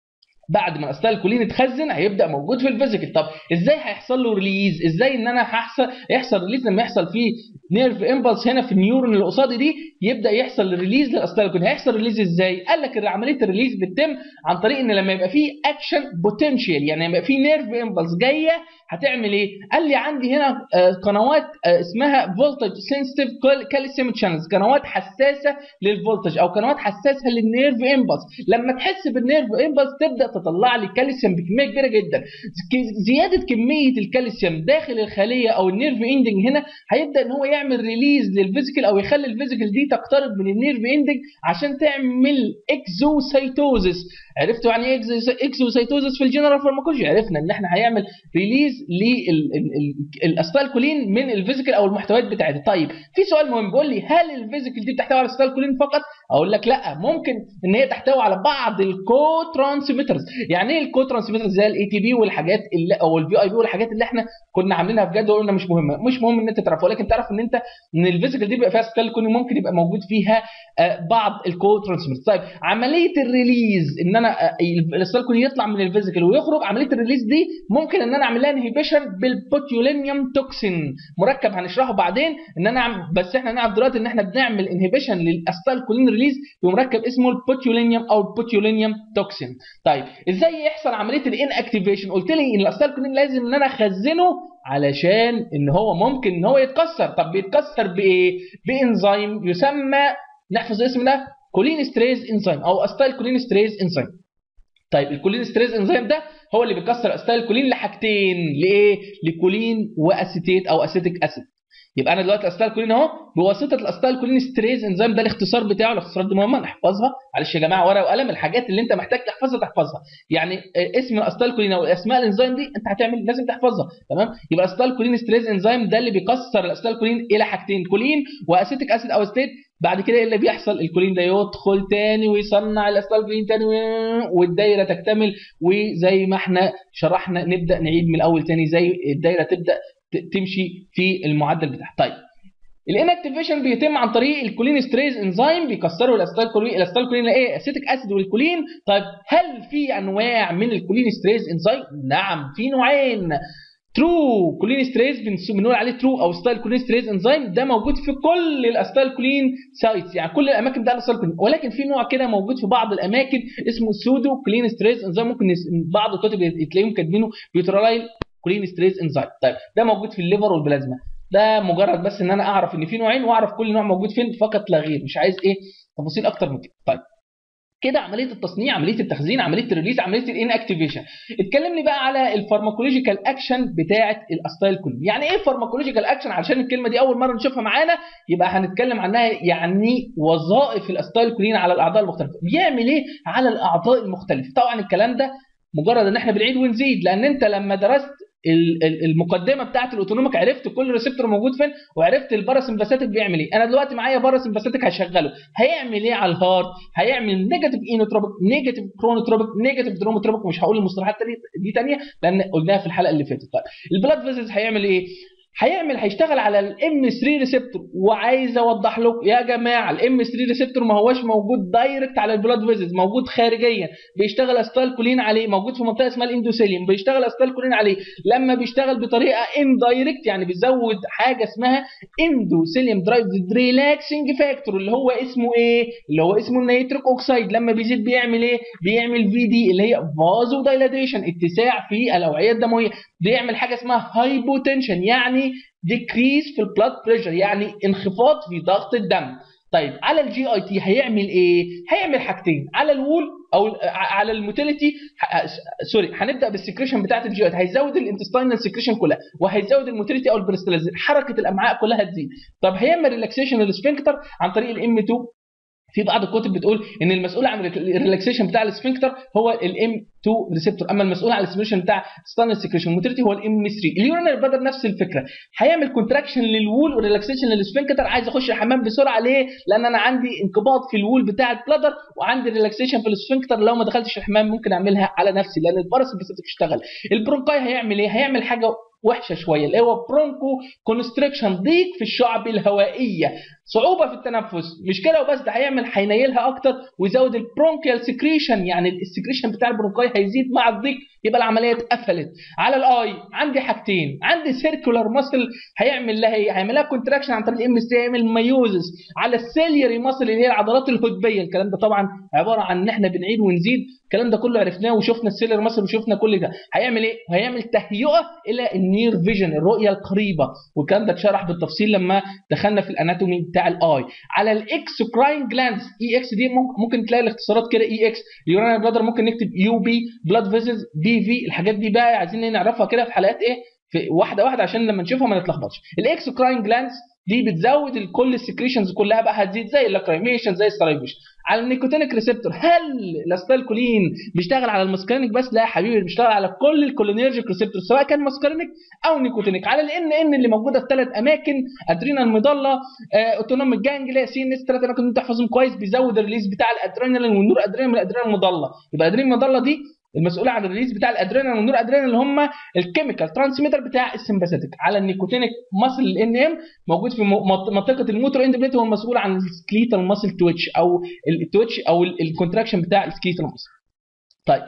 B: بعد ما الاستايل كولين اتخزن هيبدا موجود في الفيزيكال طب ازاي هيحصل له ريليز ازاي ان انا هحصل يحصل ريليز لما يحصل فيه نيرف امبلس هنا في النيورون اللي قصادي دي يبدا يحصل ريليز للاستايل كولين هيحصل ريليز ازاي قال لك عمليه الريليز بتتم عن طريق ان لما يبقى فيه اكشن بوتنشال يعني يبقى فيه نيرف امبلس جايه هتعمل ايه قال لي عندي هنا قنوات اسمها فولتج سنسيتيف كالسيوم شانلز قنوات حساسه للفولتج او قنوات حساسه للنيرف امبلس لما تحس بالنيرف امبلس تبدا تطلع لي كالسيوم بكميه كبيره جدا زياده كميه الكالسيوم داخل الخليه او النيرف اندنج هنا هيبدا ان هو يعمل يعمل ريليز للفيزيكال او يخلي الفيزيكال دي تقترب من النيرف اندنج عشان تعمل اكزوسايتوزس عرفتوا يعني ايه اكزوسايتوزس في الجنرال فارماكولوجي عرفنا ان احنا هيعمل ريليز للاستالكولين من الفيزيكال او المحتويات بتاعتها طيب في سؤال مهم بيقول لي هل الفيزيكال دي بتحتوي على الاستالكولين فقط اقول لك لا ممكن ان هي تحتوي على بعض الكو ترانسميترز يعني ايه الكو ترانسميترز زي الاي تي بي والحاجات اللي او البي اي بي والحاجات اللي احنا كنا عاملينها بجد وقلنا مش مهمه مش مهم ان انت تعرفها ولكن تعرف ان انت ان الفيزيكال دي بيبقى فيها استالكولين ممكن يبقى موجود فيها بعض الكو ترانسميترز طيب عمليه الريليز ان انا الاستالكولين يطلع من الفيزيكال ويخرج عمليه الريليز دي ممكن ان انا اعمل لها انهبيشن بالبوتيولينيوم توكسين مركب هنشرحه بعدين ان انا بس احنا نعرف دلوقتي ان احنا بنعمل انهبيشن للاستالكولين ريليز بمركب اسمه البوتيولينيوم او البوتيولينيوم توكسين طيب ازاي يحصل عمليه الان اكتيفيشن قلت لي ان الاستالكولين لازم ان انا اخزنه علشان ان هو ممكن ان هو يتكسر طب بيتكسر بايه بانزيم يسمى نحفظ الاسم ده كولينستريز انزيم او استايل كولينستريز انزيم طيب الكولينستريز انزيم ده هو اللي بيكسر استايل كولين لحاجتين لايه لكولين واسيتيت او اسيتيك اسيد يبقى انا دلوقتي الاستايل كولين اهو بواسطه الاستايل كولين ستريز انزيم ده الاختصار بتاعه الاختصارات دي مهمه نحفظها معلش يا جماعه ورقه وقلم الحاجات اللي انت محتاج تحفظها تحفظها يعني اسم الاستايل كولين او اسماء الانزيم دي انت هتعمل لازم تحفظها تمام يبقى الاستايل كولين ستريز انزيم ده اللي بيكسر الاستايل كولين الى حاجتين كولين واسيتيك اسيد او ستيت بعد كده ايه اللي بيحصل الكولين ده يدخل تاني ويصنع الاستايل كولين تاني والدايره تكتمل وزي ما احنا شرحنا نبدا نعيد من الاول تاني زي الدايره تبدا تمشي في المعدل بتاعها طيب الانكتيفيشن بيتم عن طريق الكولين ستريز انزيم بيكسروا الاستايل كولين الاستايل كولين ايه اسيتيك اسيد والكولين طيب هل في انواع من الكولين ستريز انزيم نعم في نوعين ترو كولين ستريز بنقول عليه ترو او ستايل كولين ستريز انزيم ده موجود في كل الاستايل كولين سايتس يعني كل الاماكن بتاع الاستايل كولين ولكن في نوع كده موجود في بعض الاماكن اسمه سودو كولين ستريز انزيم ممكن بعض الكتب تلاقيهم كاتبينه بيوترالايل كولين ستريز انزيم طيب ده موجود في الليفر والبلازما ده مجرد بس ان انا اعرف ان في نوعين واعرف كل نوع موجود فين فقط لا غير مش عايز ايه تفاصيل اكتر من كده طيب كده عمليه التصنيع عمليه التخزين عمليه الريليز عمليه الان اكتيفيشن اتكلمني بقى على الفارماكولوجيكال اكشن بتاعه الاستايل كولين يعني ايه فارماكولوجيكال اكشن علشان الكلمه دي اول مره نشوفها معانا يبقى هنتكلم عنها يعني وظائف الاستايل كولين على الاعضاء المختلفه بيعمل ايه على الاعضاء المختلفه طبعا الكلام ده مجرد ان احنا بنعيد ونزيد لان انت لما درست المقدمه بتاعت الاوتونوميك عرفت كل ريسبتور موجود فين وعرفت الباراسمباثيك بيعمل ايه انا دلوقتي معايا باراسمباثيك هشغله هيعمل ايه على الهارت هيعمل نيجاتيف اينوتروبيك نيجاتيف كرونوتروبيك نيجاتيف دروموتروبيك مش هقول المصطلحات دي ثانيه لان قلناها في الحلقه اللي فاتت طيب البلاد فيزلز هيعمل ايه هيعمل هيشتغل على الام 3 ريسبتور وعايز اوضح لكم يا جماعه الام 3 ريسبتور ما هوش موجود دايركت على البلاد فيزز موجود خارجيا بيشتغل استال كولين عليه موجود في منطقه اسمها الاندوثيليوم بيشتغل استال كولين عليه لما بيشتغل بطريقه اندايركت يعني بيزود حاجه اسمها اندوثيليوم درايف ريلاكسنج فاكتور اللي هو اسمه ايه اللي هو اسمه النيتريك اوكسيد لما بيزيد بيعمل ايه بيعمل في دي اللي هي فازو دايلاتيشن اتساع في الاوعيه الدمويه بيعمل حاجه اسمها هايبوتنشن يعني ديكريز في البلاد بريشر يعني انخفاض في ضغط الدم طيب على الجي اي تي هيعمل ايه هيعمل حاجتين على الوول او على الموتيليتي سوري هنبدا بالسكريشن بتاعه الجي اي هيزود الانتستينال سكريشن كلها وهيزود الموتيليتي او البريستاليزيشن حركه الامعاء كلها تزيد طب هيعمل ريلاكسيشن للسفنكتر عن طريق الام 2 في بعض الكتب بتقول ان المسؤول عن الريلاكسيشن بتاع السفنكتر هو الام 2 ريسبتور اما المسؤول عن السيميوليشن بتاع ستانل سكريشن موتيليتي هو الام 3 اليورينال بلادر نفس الفكره هيعمل كونتراكشن للوول وريلاكسيشن للسفنكتر عايز اخش الحمام بسرعه ليه لان انا عندي انقباض في الوول بتاع البلادر وعندي ريلاكسيشن في السفنكتر لو ما دخلتش الحمام ممكن اعملها على نفسي لان الباراسمبثيك اشتغل البرونكاي هيعمل ايه هيعمل حاجه وحشه شويه اللي هو برونكو كونستريكشن ضيق في الشعب الهوائيه صعوبه في التنفس مش كده وبس ده هيعمل هينيلها اكتر ويزود البرونكيال سكريشن يعني السكريشن بتاع البرونكاي هيزيد مع الضيق يبقى العمليه اتقفلت على الاي عندي حاجتين عندي سيركولار ماسل هيعمل لها ايه هيعمل لها كونتراكشن عن طريق الام اس هيعمل مايوزس على السيلياري ماسل اللي هي العضلات الهدبيه الكلام ده طبعا عباره عن ان احنا بنعيد ونزيد الكلام ده كله عرفناه وشفنا السيلياري ماسل وشفنا كل ده هيعمل ايه هيعمل تهيئه الى النير فيجن الرؤيه القريبه والكلام ده اتشرح بالتفصيل لما دخلنا في الاناتومي بتاع الاي على الاكسوكراين جلاندز اي اكس دي ممكن تلاقي الاختصارات كده اي اكس اليورانال بلادر ممكن نكتب يو بي بلاد فيزلز بي في الحاجات دي بقى عايزين نعرفها كده في حلقات ايه في واحده واحده عشان لما نشوفها ما نتلخبطش الاكسوكراين جلاندز دي بتزود ال- كل السكريشنز كلها بقى هتزيد زي اللاكريميشن زي السلايفيشن على النيكوتينيك ريسبتور هل الاستالكولين بيشتغل على الماسكارينيك بس لا يا حبيبي بيشتغل على كل الكولينيرجيك ريسبتور سواء كان ماسكارينيك او نيكوتينيك على الان ان اللي موجوده في ثلاث اماكن ادرينال مضله اوتونوميك جانجليا سي ان اس ثلاث اماكن انت تحفظهم كويس بيزود الريليز بتاع الادرينالين والنور ادرينالين من الادرينال المضله يبقى الادرينال المضله دي المسؤوله عن الريليز بتاع الادرينال والنور ادرينال اللي هم الكيميكال ترانسميتر بتاع السمباثيك على النيكوتينيك ماسل الان ام موجود في م- منط- منطقه الموتور اند بليت هو المسؤول عن السكليتال ماسل تويتش او التويتش او الكونتراكشن بتاع السكليتال ماسل طيب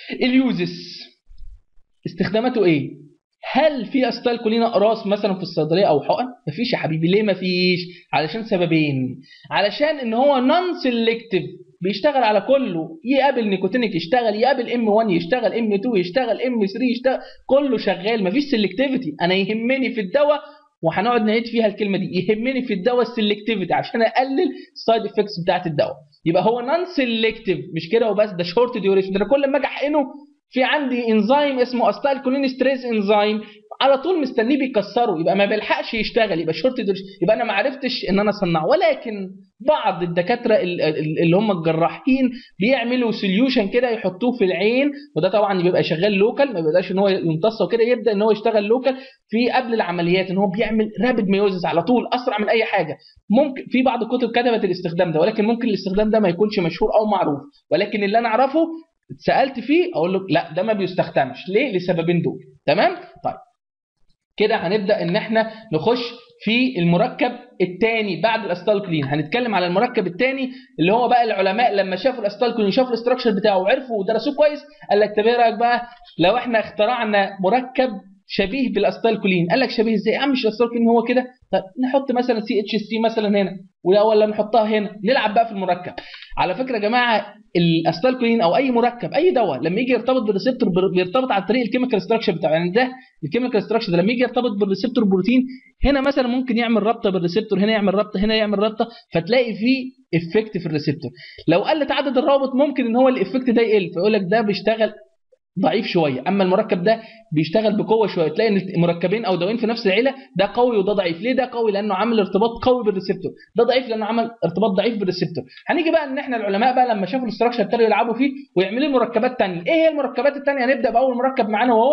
B: اليوزس استخداماته ايه هل في استالكولين اقراص مثلا في الصيدليه او حقن مفيش يا حبيبي ليه مفيش علشان سببين علشان ان هو نون سيلكتيف بيشتغل على كله يقابل نيكوتينيك يشتغل يقابل ام 1 يشتغل ام 2 يشتغل ام 3 يشتغل كله شغال مفيش سيلكتيفيتي انا يهمني في الدواء وهنقعد نعيد فيها الكلمه دي يهمني في الدواء السلكتيفيتي عشان اقلل السايد افكتس بتاعت الدواء يبقى هو نون سيلكتيف مش كده وبس ده شورت ديوريشن ده انا كل ما اجي احقنه في عندي انزيم اسمه استايل كولين ستريس انزيم على طول مستنيه بيكسره يبقى ما بيلحقش يشتغل يبقى شورت ديوريشن يبقى انا ما عرفتش ان انا اصنعه ولكن بعض الدكاتره ال- ال- اللي هم الجراحين بيعملوا سوليوشن كده يحطوه في العين وده طبعا بيبقى شغال لوكال ما بيبقاش ان هو يمتص وكده يبدا ان هو يشتغل لوكال في قبل العمليات ان هو بيعمل رابid ميوزس على طول اسرع من اي حاجه ممكن في بعض الكتب كتبت الاستخدام ده ولكن ممكن الاستخدام ده ما يكونش مشهور او معروف ولكن اللي انا اعرفه اتسالت فيه اقول له لا ده ما بيستخدمش ليه لسببين دول تمام طيب كده هنبدا ان احنا نخش في المركب الثاني بعد الاستالكلين هنتكلم على المركب الثاني اللي هو بقى العلماء لما شافوا الاستالكلين شافوا الاستراكشر بتاعه وعرفوا ودرسوه كويس قال لك طب ايه رايك بقى لو احنا اخترعنا مركب شبيه بالاستالكولين قال لك شبيه ازاي يا عم مش الاستالكولين هو كده طب نحط مثلا سي اتش سي مثلا هنا ولا ولا نحطها هنا نلعب بقى في المركب على فكره يا جماعه الاستالكولين او اي مركب اي دواء لما يجي يرتبط بالريسبتور بر- بيرتبط عن طريق الكيميكال ستراكشر بتاعه يعني ده الكيميكال ستراكشر ده لما يجي يرتبط بالريسبتور بروتين هنا مثلا ممكن يعمل رابطه بالريسبتور هنا يعمل رابطه هنا يعمل رابطه فتلاقي فيه افكت في الريسبتور لو قلت عدد الروابط ممكن ان هو الافكت ده يقل فيقول لك ده بيشتغل ضعيف شويه اما المركب ده بيشتغل بقوه شويه تلاقي ان مركبين او دوايين في نفس العيله ده قوي وده ضعيف ليه ده قوي لانه عامل ارتباط قوي بالريسبتور ده ضعيف لانه عمل ارتباط ضعيف بالريسبتور هنيجي بقى ان احنا العلماء بقى لما شافوا الاستراكشر ابتدوا يلعبوا فيه ويعملوا مركبات تانية ايه هي المركبات التانية هنبدا باول مركب معانا وهو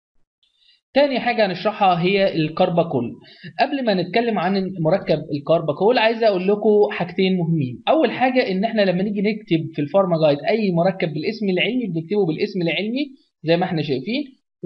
B: تاني حاجة هنشرحها هي الكارباكول قبل ما نتكلم عن مركب الكارباكول عايز اقول لكم حاجتين مهمين اول حاجة ان احنا لما نيجي نكتب في الفارما جايد اي مركب بالاسم العلمي بنكتبه بالاسم العلمي زي ما احنا شايفين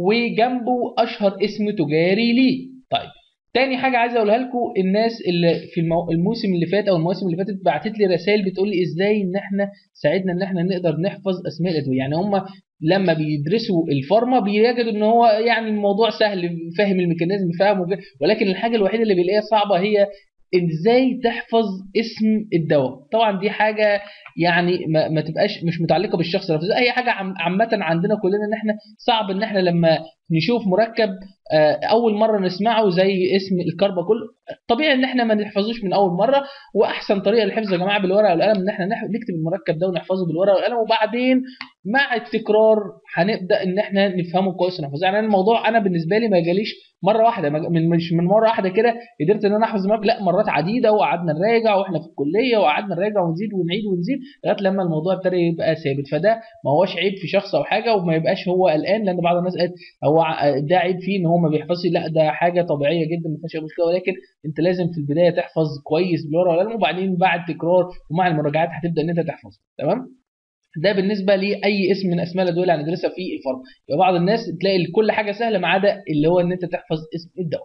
B: وجنبه اشهر اسم تجاري ليه طيب تاني حاجة عايز اقولها لكم الناس اللي في المو... الموسم اللي فات او المواسم اللي فاتت بعتت لي رسائل بتقول لي ازاي ان احنا ساعدنا ان احنا نقدر نحفظ اسماء الادويه يعني هم لما بيدرسوا الفارما بيجدوا ان هو يعني الموضوع سهل فاهم الميكانيزم فاهمه كده، ولكن الحاجه الوحيده اللي بيلاقيها صعبه هي ازاي تحفظ اسم الدواء طبعا دي حاجه يعني ما, ما تبقاش مش متعلقه بالشخص نفسه اي حاجه عم عامه عندنا كلنا ان احنا صعب ان احنا لما نشوف مركب آه، اول مره نسمعه زي اسم الكربا كله طبيعي ان احنا ما نحفظوش من اول مره واحسن طريقه للحفظ يا جماعه بالورقه والقلم ان احنا نح- نكتب المركب ده ونحفظه بالورقه والقلم وبعدين مع التكرار هنبدا ان احنا نفهمه كويس ونحفظه يعني أنا الموضوع انا بالنسبه لي ما جاليش مره واحده ما- من مش من مره واحده كده قدرت ان انا احفظ المركب لا مرات عديده وقعدنا نراجع واحنا في الكليه وقعدنا نراجع ونزيد ونعيد ونزيد لغايه لما الموضوع ابتدى يبقى ثابت فده ما هوش عيب في شخص او حاجه وما يبقاش هو قلقان لان بعض الناس قالت هو ع- ده عيب فيه ان هو ما بيحفظش لا ده حاجه طبيعيه جدا ما فيهاش أي مشكله ولكن انت لازم في البدايه تحفظ كويس بالورقه والقلم وبعدين بعد تكرار ومع المراجعات هتبدا ان انت تحفظ تمام ده بالنسبه لاي اسم من اسماء الادويه اللي هندرسها في الفارما يبقى بعض الناس تلاقي كل حاجه سهله ما عدا اللي هو ان انت تحفظ اسم الدواء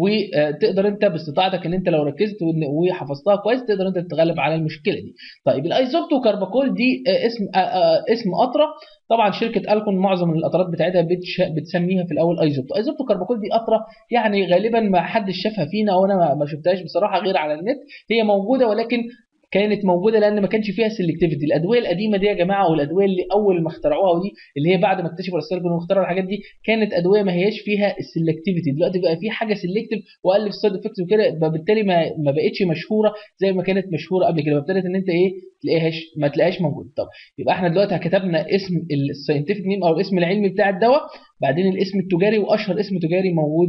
B: وتقدر انت باستطاعتك ان انت لو ركزت وإن- وحفظتها كويس تقدر انت تتغلب على المشكله دي طيب الايزوبتو كارباكول دي آه، اسم آه، آه، اسم قطره طبعا شركه الكون معظم القطرات بتاعتها بتش- بتسميها في الاول ايزوبتو ايزوبتو كارباكول دي قطره يعني غالبا ما حدش شافها فينا وانا ما- ما شفتهاش بصراحه غير على النت هي موجوده ولكن كانت موجوده لان ما كانش فيها سيلكتيفيتي الادويه القديمه دي يا جماعه والادويه اللي اول ما اخترعوها ودي اللي هي بعد ما اكتشفوا السيرجن واخترعوا الحاجات دي كانت ادويه ما هياش فيها السيلكتيفيتي دلوقتي بقى في حاجه سيلكتيف وقلل السايد افكتس وكده يبقى بالتالي ما ما بقتش مشهوره زي ما كانت مشهوره قبل كده فابتدت ان انت ايه تلاقيهاش ما تلاقيهاش موجوده طب يبقى احنا دلوقتي كتبنا اسم الساينتفك نيم او الاسم العلمي بتاع الدواء بعدين الاسم التجاري واشهر اسم تجاري موجود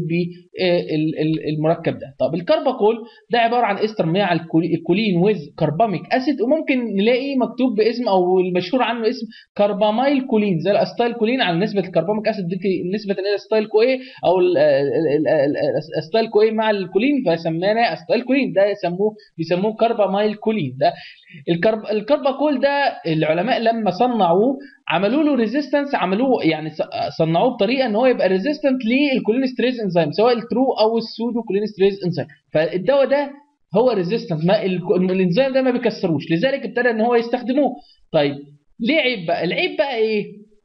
B: بالمركب ده طب الكرباكول ده عباره عن استر مع الكولين ويز كرباميك اسيد وممكن نلاقي مكتوب باسم او المشهور عنه اسم كربامايل كولين زي الاستايل كولين على نسبه الكرباميك اسيد دي نسبه الى الاستايل كوي او الاستايل كوي مع الكولين فسميناه استايل كولين ده يسموه بيسموه كربامايل كولين ده الكرب الكرباكول ده العلماء لما صنعوه عملوا له ريزيستنس عملوه يعني صنعوه بطريقه ان هو يبقى ريزيستنت للكولينستريز انزيم سواء الترو او السودو كولينستريز انزيم فالدواء ده هو ريزيستنت ما الانزيم ده ما بيكسروش لذلك ابتدى ان هو يستخدموه طيب ليه عيب بقى العيب بقى ايه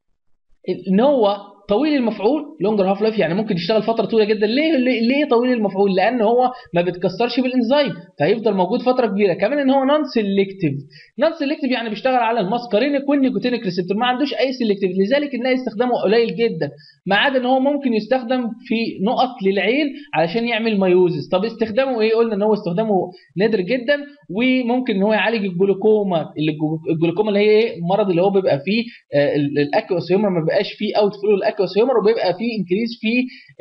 B: ان هو طويل المفعول لونجر هاف لايف يعني ممكن يشتغل فتره طويله جدا ليه ليه طويل المفعول لان هو ما بيتكسرش بالانزيم فهيفضل موجود فتره كبيره كمان ان هو نون سيلكتيف نون سيلكتيف يعني بيشتغل على الماسكارينيك والنيكوتينيك ريسبتور ما عندوش اي سيلكتيف لذلك نلاقي استخدامه قليل جدا ما عدا ان هو ممكن يستخدم في نقط للعين علشان يعمل مايوزس طب استخدامه ايه قلنا ان هو استخدامه نادر جدا وممكن ان هو يعالج الجلوكوما الجلوكوما اللي هي ايه المرض اللي هو بيبقى فيه الاكيوس هيومر ما بيبقاش فيه اوت فلو الاكيوس هيومر وبيبقى فيه انكريز في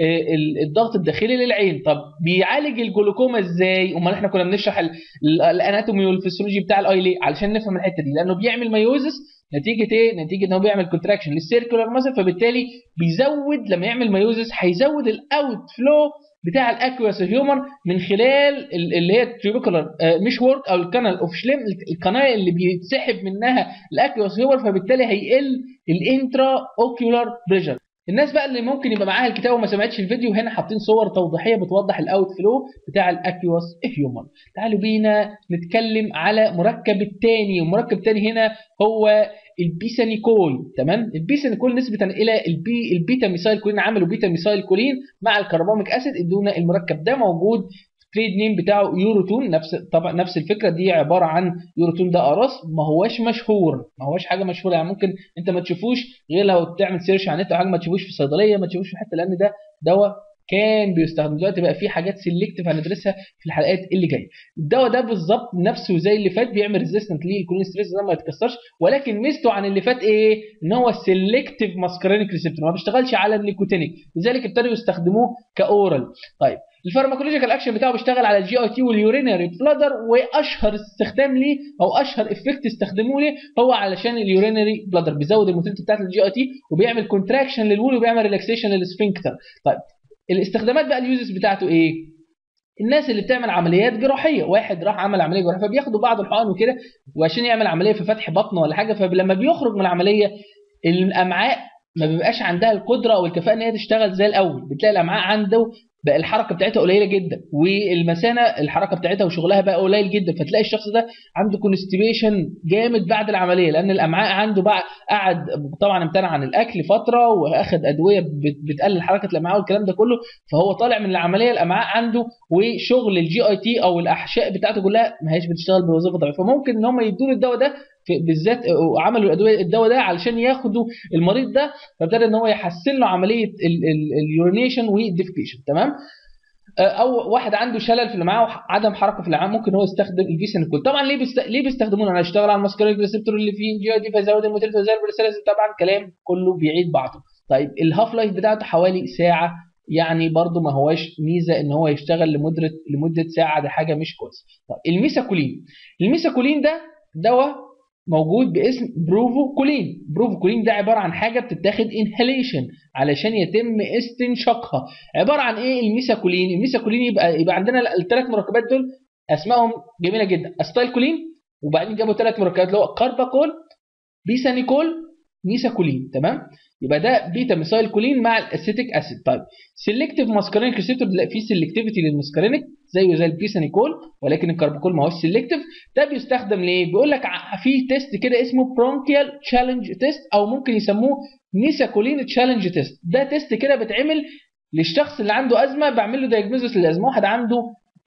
B: الضغط الداخلي للعين طب بيعالج الجلوكوما ازاي امال احنا كنا بنشرح الاناتومي والفسيولوجي بتاع الاي ليه علشان نفهم الحته دي لانه بيعمل مايوزس نتيجه ايه نتيجه ان هو بيعمل كونتراكشن للسيركولار ماسل فبالتالي بيزود لما يعمل مايوزس هيزود الاوت فلو بتاع الاكويس هيومر من خلال اللي هي التيوبيكولار مش وورك او الكانال اوف شليم القناه اللي بيتسحب منها الاكويس هيومر فبالتالي هيقل الانترا اوكيولار بريشر الناس بقى اللي ممكن يبقى معاها الكتاب وما سمعتش الفيديو هنا حاطين صور توضيحيه بتوضح الاوت فلو بتاع الاكيوس هيومر تعالوا بينا نتكلم على مركب الثاني والمركب الثاني هنا هو البيسانيكول تمام البيسانيكول نسبه الى البي البيتا ميثايل كولين عملوا بيتا ميثايل كولين مع الكرباميك اسيد ادونا المركب ده موجود التريد نيم بتاعه يوروتون نفس طبعا نفس الفكره دي عباره عن يوروتون ده قرص ما هواش مشهور ما هواش حاجه مشهوره يعني ممكن انت ما تشوفوش غير لو تعمل سيرش على النت او حاجه ما تشوفوش في الصيدليه ما تشوفوش في حته لان ده دواء كان بيستخدم دلوقتي بقى في حاجات سيلكتيف هندرسها في الحلقات اللي جايه الدواء ده بالظبط نفسه زي اللي فات بيعمل ريزيستنت للكولينستريز ده ما يتكسرش ولكن ميزته عن اللي فات ايه ان هو سيلكتيف ماسكارينيك ريسبتور ما بيشتغلش على النيكوتينيك لذلك ابتدوا يستخدموه كاورال طيب الفارماكولوجيكال اكشن بتاعه بيشتغل على الجي اي تي واليورينري بلادر واشهر استخدام ليه او اشهر افكت استخدموه ليه هو علشان اليورينري بلادر بيزود الموتيلتي بتاعت الجي اي تي وبيعمل كونتراكشن للول وبيعمل ريلاكسيشن للسفنكتر طيب الاستخدامات بقى اليوزز بتاعته ايه الناس اللي بتعمل عمليات جراحيه واحد راح عمل عمليه جراحيه فبياخدوا بعض الحقن وكده وعشان يعمل عمليه في فتح بطن ولا حاجه فلما بيخرج من العمليه الامعاء ما بيبقاش عندها القدره او الكفاءه ان هي تشتغل زي الاول بتلاقي الامعاء عنده بقى الحركه بتاعتها قليله جدا والمثانه الحركه بتاعتها وشغلها بقى قليل جدا فتلاقي الشخص ده عنده كونستيبيشن جامد بعد العمليه لان الامعاء عنده بقى قعد طبعا امتنع عن الاكل فتره واخد ادويه بتقلل حركه الامعاء والكلام ده كله فهو طالع من العمليه الامعاء عنده وشغل الجي اي تي او الاحشاء بتاعته كلها ما هيش بتشتغل بوظيفه طبيعيه فممكن ان هم يدوا الدواء ده بالذات عملوا الادويه الدواء ده علشان ياخدوا المريض ده فابتدى ان هو يحسن له عمليه اليورينيشن والديفيكيشن تمام او واحد عنده شلل في الامعاء وعدم حركه في الامعاء ممكن هو يستخدم الفيسينيكول طبعا ليه بيست... ليه بيستخدمونه انا اشتغل على الماسكارينيك ريسبتور اللي فيه جي اي دي فيزود الموتيلتي فيزود طبعا كلام كله بيعيد بعضه طيب الهاف لايف بتاعته حوالي ساعه يعني برضه ما هواش ميزه ان هو يشتغل لمده لمده ساعه ده حاجه مش كويسه طيب الميساكولين الميساكولين ده دواء موجود باسم بروفوكولين بروفوكولين ده عباره عن حاجه بتتاخد انهاليشن علشان يتم استنشاقها عباره عن ايه الميساكولين الميساكولين يبقى يبقى عندنا الثلاث مركبات دول اسمائهم جميله جدا استايلكولين وبعدين جابوا ثلاث مركبات اللي هو كارباكول بيسانيكول ميساكولين تمام يبقى ده بيتا ميثايل كولين مع الاسيتيك اسيد طيب سيلكتيف ماسكارينيك ريسبتور لا فيه سيلكتيفيتي للماسكارينيك زيه زي البيسانيكول ولكن الكربوكول ما هوش سيلكتيف ده بيستخدم ليه بيقول لك في تيست كده اسمه برونكيال تشالنج تيست او ممكن يسموه ميساكولين تشالنج تيست ده تيست كده بيتعمل للشخص اللي عنده ازمه بعمل له دايجنوزس للازمه واحد عنده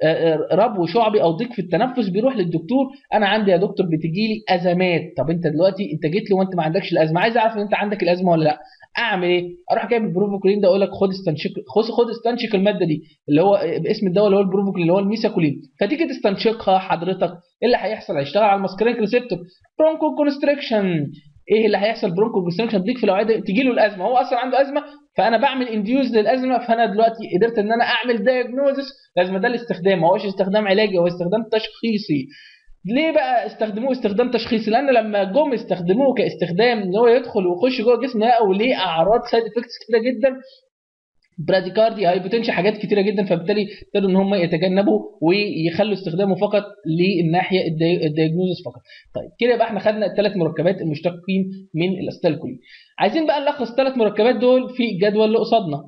B: ربو شعبي او ضيق في التنفس بيروح للدكتور انا عندي يا دكتور بتجي لي ازمات طب انت دلوقتي انت جيت لي وانت ما عندكش الازمه عايز اعرف ان انت عندك الازمه ولا لا اعمل ايه اروح جايب البروفوكولين ده اقول لك خد استنشق خد خد استنشق الماده دي اللي هو باسم الدواء اللي هو البروفوكولين اللي هو الميساكولين فتيجي تستنشقها حضرتك ايه اللي هيحصل هيشتغل على الماسكرينك ريسبتور برونكو كونستريكشن ايه اللي هيحصل برونكو كونستريكشن ضيق في الاوعيه تيجي له الازمه هو اصلا عنده ازمه فانا بعمل انديوز للازمه فانا دلوقتي قدرت ان انا اعمل دايجنوزس لازم ده الاستخدام ما هوش استخدام علاجي هو استخدام تشخيصي ليه بقى استخدموه استخدام تشخيصي لان لما جم استخدموه كاستخدام ان هو يدخل ويخش جوه الجسم لقوا ليه اعراض سايد افكتس كتيره جدا براديكاردي هايبوتنشن حاجات كتيره جدا فبالتالي ابتدوا ان هم يتجنبوا ويخلوا استخدامه فقط للناحيه الدياجنوزس فقط. طيب كده يبقى احنا خدنا الثلاث مركبات المشتقين من الاستالكولين. عايزين بقى نلخص الثلاث مركبات دول في الجدول اللي قصادنا.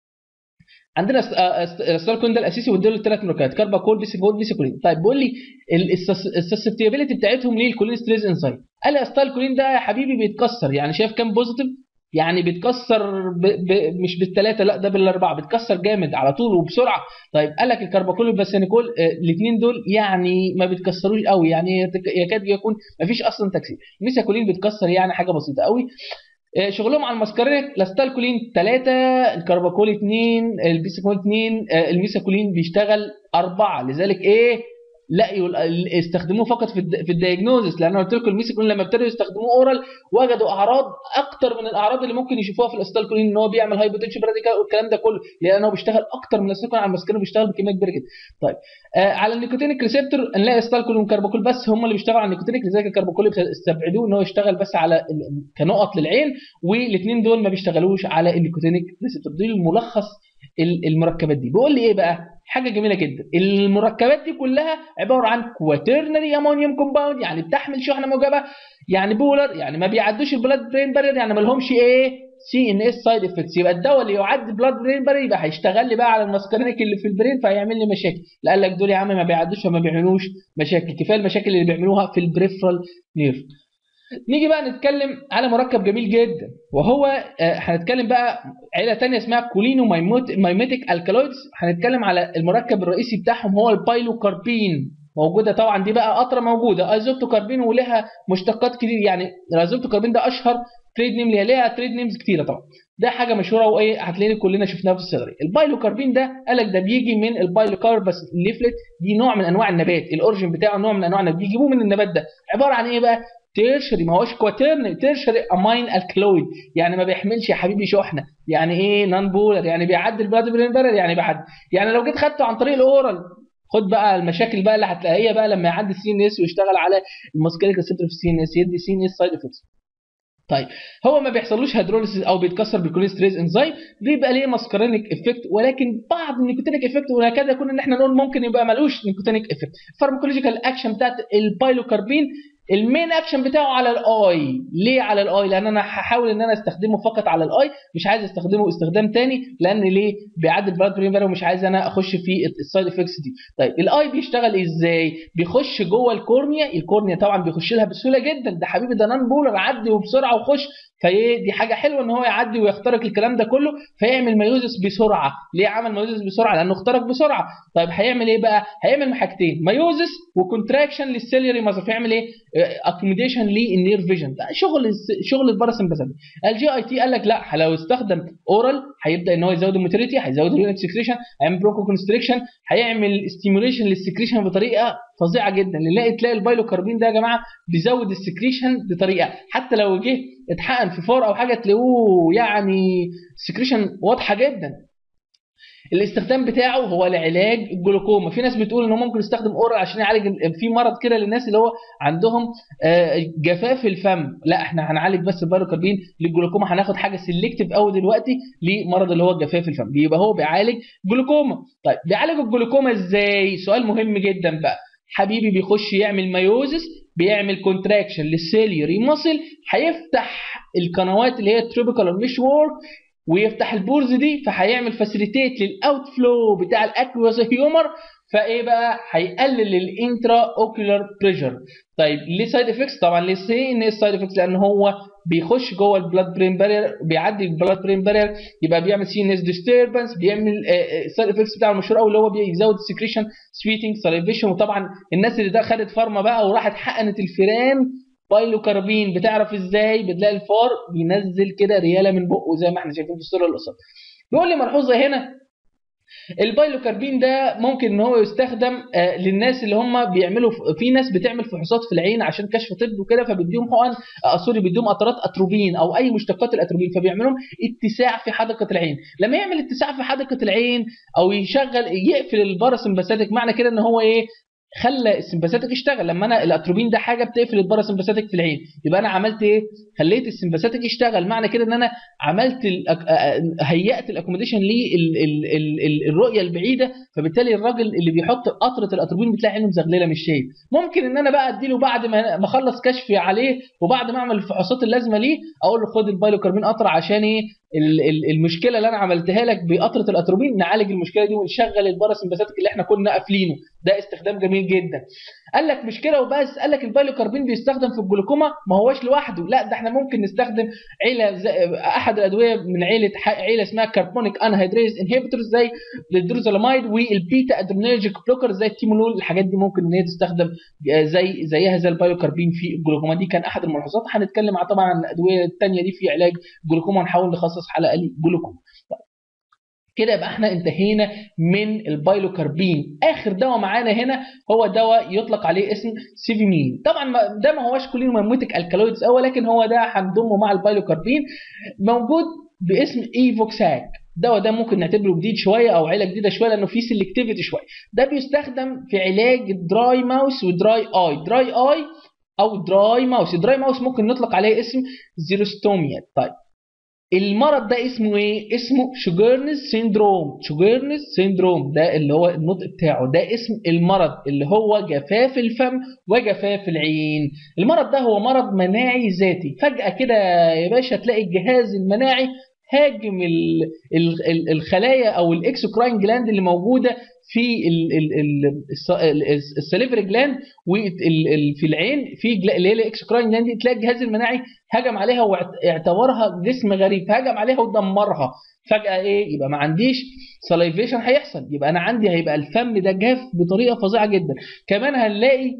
B: عندنا الاستالكولين ده الاساسي ودول الثلاث مركبات كارباكول بيسيكول بيسيكولين. طيب بيقول لي السسبتيبيليتي بتاعتهم ليه الكولين ستريز انزايم؟ قال لي الاستالكولين ده يا حبيبي بيتكسر يعني شايف كام بوزيتيف يعني بيتكسر ب... ب... مش بالثلاثه لا ده بالاربعه بيتكسر جامد على طول وبسرعه طيب قال لك الكرباكول والباسينيكول آه الاثنين دول يعني ما بيتكسروش قوي يعني يكاد يكون ما فيش اصلا تكسير الميساكولين بيتكسر يعني حاجه بسيطه قوي آه شغلهم على الماسكارينيك لاستالكولين 3 الكرباكول 2 البيسيكول 2 آه الميساكولين بيشتغل 4 لذلك ايه لقيوا استخدموه فقط في في الدايجنوزس لان انا قلت لكم الميسيكولين لما ابتدوا يستخدموه اورال وجدوا اعراض اكتر من الاعراض اللي ممكن يشوفوها في الاستالكولين ان هو بيعمل هايبوتنشن براديكال والكلام ده كله لان هو بيشتغل اكتر من الاستالكولين على الماسكارين بيشتغل بكميه كبيره جدا. طيب آه على النيكوتينيك ريسبتور نلاقي استالكولين وكرباكول بس هم اللي بيشتغلوا على النيكوتينيك لذلك الكرباكول استبعدوه ان هو يشتغل بس على كنقط للعين والاثنين دول ما بيشتغلوش على النيكوتينيك ريسبتور دي الملخص المركبات دي بيقول لي ايه بقى حاجه جميله جدا المركبات دي كلها عباره عن كواترنري امونيوم كومباوند يعني بتحمل شحنه موجبه يعني بولر يعني ما بيعدوش البلاد برين بارير يعني ما لهمش ايه سي ان اس سايد افكتس يبقى الدواء اللي يعدي بلاد برين بارير يبقى هيشتغل لي بقى على الماسكارينيك اللي في البرين فهيعمل لي مشاكل لا قال لك دول يا عم ما بيعدوش فما بيعملوش مشاكل كفايه المشاكل اللي بيعملوها في البريفرال نيرف نيجي بقى نتكلم على مركب جميل جدا وهو هنتكلم بقى عيله ثانيه اسمها كولينو مايميتيك الكالويدز هنتكلم على المركب الرئيسي بتاعهم هو البايلوكاربين موجوده طبعا دي بقى قطره موجوده ايزوبتوكاربين ولها مشتقات كتير يعني الايزوبتوكاربين ده اشهر تريد نيم ليها ليها تريد نيمز كتيره طبعا ده حاجه مشهوره وايه هتلاقينا كلنا شفناها في الصيدليه البايلوكاربين ده قال لك ده بيجي من البايلوكاربس ليفلت دي نوع من انواع النبات الاوريجن بتاعه نوع من انواع النبات بيجيبوه من النبات ده عباره عن ايه بقى تيرشري ما هوش كواترنري تيرشري امين الكلويد يعني ما بيحملش يا حبيبي شحنه يعني ايه نان بولر يعني بيعدي البلاد برين بارير يعني بيعدي يعني لو جيت خدته عن طريق الاورال خد بقى المشاكل بقى اللي هتلاقيها بقى لما يعدي السي ان اس ويشتغل على الماسكيليك ريسبتور في السي ان اس يدي سي ان اس سايد افكتس طيب هو ما بيحصلوش هيدروليسيس او بيتكسر بالكوليستريز انزيم بيبقى ليه ماسكارينيك افكت ولكن بعض النيكوتينيك افكت وهكذا يكون ان احنا نقول ممكن يبقى ملوش نيكوتينيك افكت الفارماكولوجيكال اكشن بتاعت البايلوكاربين المين اكشن بتاعه على الاي ليه على الاي لان انا هحاول ان انا استخدمه فقط على الاي مش عايز استخدمه استخدام تاني لان ليه بيعدي البلاد برين بارير ومش عايز انا اخش في السايد افكتس دي طيب الاي بيشتغل ازاي بيخش جوه الكورنيا الكورنيا طبعا بيخش لها بسهوله جدا ده حبيبي ده نان بولر عدي وبسرعه وخش فايه دي حاجه حلوه ان هو يعدي ويخترق الكلام ده كله فيعمل مايوزس بسرعه ليه عمل مايوزس بسرعه لانه اخترق بسرعه طيب هيعمل ايه بقى هيعمل حاجتين مايوزس وكونتراكشن للسيلري مازل فيعمل ايه اكوموديشن للنير فيجن ده شغل شغل الباراسمباثيك الجي اي تي قال لك لا لو استخدم اورال هيبدا ان هو يزود الموتيليتي هيزود اليونت سكريشن هيعمل برونكو كونستريكشن هيعمل ستيموليشن للسكريشن بطريقه فظيعه جدا نلاقي تلاقي البايلوكاربين ده يا جماعه بيزود السكريشن بطريقه حتى لو جه اتحقن في فار او حاجه تلاقوه يعني سكريشن واضحه جدا الاستخدام بتاعه هو لعلاج الجلوكوما في ناس بتقول ان هو ممكن يستخدم اورال عشان يعالج في مرض كده للناس اللي هو عندهم جفاف الفم لا احنا هنعالج بس البايروكاربين للجلوكوما هناخد حاجه سيلكتيف قوي دلوقتي لمرض اللي هو جفاف الفم بيبقى هو بيعالج جلوكوما طيب بيعالج الجلوكوما ازاي سؤال مهم جدا بقى حبيبي بيخش يعمل مايوزس بيعمل كونتراكشن للسيليوري ماسل هيفتح القنوات اللي هي تروبيكال مش وورك ويفتح البورز دي فهيعمل فاسيليتيت للاوت فلو بتاع الاكويوس هيومر فايه بقى هيقلل الانترا اوكيولار بريشر طيب ليه سايد افكتس طبعا ليه سي ان سايد افكتس لان هو بيخش جوه البلاد برين بارير بيعدي البلاد برين بارير يبقى بيعمل سي ان اس ديستربنس بيعمل السايد افكتس بتاعه المشهور قوي اللي هو بيزود السكريشن سويتنج ساليفيشن وطبعا الناس اللي ده خدت فارما بقى وراحت حقنت الفيران بايلوكاربين بتعرف ازاي بتلاقي الفار بينزل كده رياله من بقه زي ما احنا شايفين في الصوره اللي قصاد بيقول لي ملحوظه هنا البايلوكاربين ده ممكن ان هو يستخدم آه، للناس اللي هم بيعملوا في ناس بتعمل فحوصات في العين عشان كشف طب وكده فبيديهم حقن آه، سوري بيديهم قطرات اتروبين او اي مشتقات الاتروبين فبيعملوا لهم اتساع في حدقه العين لما يعمل اتساع في حدقه العين او يشغل يقفل الباراسمباثيك معنى كده ان هو ايه خلى السمباثيك يشتغل لما انا الاتروبين ده حاجه بتقفل الباراسمباثيك في العين يبقى انا عملت ايه خليت السمباثيك يشتغل معنى كده ان انا عملت الأك... آه، هيأت الاكوموديشن للرؤيه البعيده فبالتالي الراجل اللي بيحط قطره الاتروبين بتلاقي عينه مزغلله مش شايف ممكن ان انا بقى اديله بعد ما ما اخلص كشفي عليه وبعد ما اعمل الفحوصات اللازمه ليه اقول له خد البايلوكاربين قطره عشان ايه ال- ال- المشكله اللي انا عملتها لك بقطره الاتروبين نعالج المشكله دي ونشغل الباراسمباثيك اللي احنا كنا قافلينه ده استخدام جميل جدا قال لك مش كده وبس قال لك البايلوكاربين بيستخدم في الجلوكوما ما هوش لوحده لا ده احنا ممكن نستخدم عيله زي احد الادويه من عيله ح- عيله اسمها كاربونيك انهيدريز انهبيتور زي الدروزالاميد والبيتا ادرينرجيك بلوكر زي التيمولول الحاجات دي ممكن ان هي تستخدم آه، زي زيها زي البايلوكاربين في الجلوكوما دي كان احد الملاحظات هنتكلم عن- طبعا عن الادويه الثانيه دي في علاج الجلوكوما ونحاول نخصص حلقه للجلوكوما كده يبقى احنا انتهينا من البايلوكاربين اخر دواء معانا هنا هو دواء يطلق عليه اسم سيفيمين طبعا ما- ده ما هوش كولينوميموتيك الكالويدز قوي لكن هو ده هنضمه مع البايلوكاربين موجود باسم ايفوكساك الدواء ده ممكن نعتبره جديد شويه او عيله جديده شويه لانه فيه سيلكتيفيتي شويه ده بيستخدم في علاج الدراي ماوس ودراي اي دراي اي او دراي ماوس الدراي ماوس ممكن نطلق عليه اسم زيروستوميا طيب المرض ده اسمه ايه؟ اسمه شوجرنز سيندروم، شوجرنز سيندروم ده اللي هو النطق بتاعه، ده اسم المرض اللي هو جفاف الفم وجفاف العين. المرض ده هو مرض مناعي ذاتي، فجأة كده يا باشا تلاقي الجهاز المناعي هاجم ال- ال- ال- الخلايا او الاكسوكراين جلاند اللي موجوده في ال- ال- ال- الس- ال- السليفري جلاند وفي العين في جلا- اللي هي الاكسوكراين جلاند دي تلاقي الجهاز المناعي هجم عليها واعتبرها جسم غريب فهجم عليها ودمرها فجأة ايه يبقى ما عنديش سلايفيشن هيحصل يبقى انا عندي هيبقى الفم ده جاف بطريقة فظيعة جدا كمان هنلاقي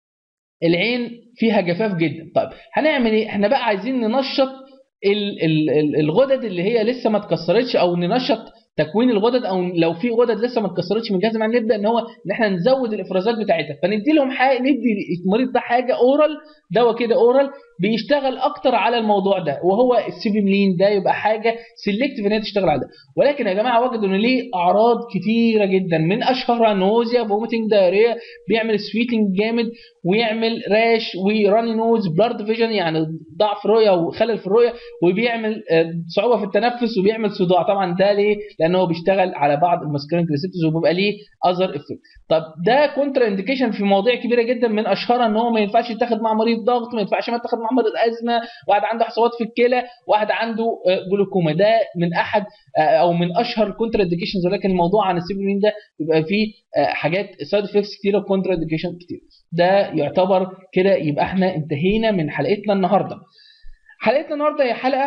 B: العين فيها جفاف جدا طيب هنعمل ايه احنا بقى عايزين ننشط ال- ال- ال- الغدد اللي هي لسه ما اتكسرتش او ننشط تكوين الغدد او لو في غدد لسه ما اتكسرتش من الجهاز المناعي نبدا ان هو ان احنا نزود الافرازات بتاعتها فندي لهم حاجه ندي المريض ده حاجه اورال دواء كده اورال بيشتغل اكتر على الموضوع ده وهو السيبيملين ده يبقى حاجه سيلكتيف ان هي تشتغل على ده ولكن يا جماعه وجدوا ان ليه اعراض كتيره جدا من اشهرها نوزيا فوميتنج دايريا بيعمل سويتنج جامد ويعمل راش وراني نوز بلارد فيجن يعني ضعف رؤيه وخلل في الرؤيه وبيعمل آه، صعوبه في التنفس وبيعمل صداع طبعا ده ليه؟ لان هو بيشتغل على بعض الماسكرينج ريسبتورز وبيبقى ليه اذر افكت طب ده كونترا انديكيشن في مواضيع كبيره جدا من اشهرها ان هو ما ينفعش يتاخد مع مريض ضغط ما ينفعش ما يتاخد مع مريض ازمه واحد عنده حصوات في الكلى واحد عنده آه، جلوكوما ده من احد آه، او من اشهر كونترا انديكيشنز ولكن الموضوع عن السيبرين ده بيبقى فيه آه، حاجات سايد افكتس كتيره وكونترا انديكيشن كتير ده يعتبر كده يبقى احنا انتهينا من حلقتنا النهارده حلقتنا النهارده هي حلقه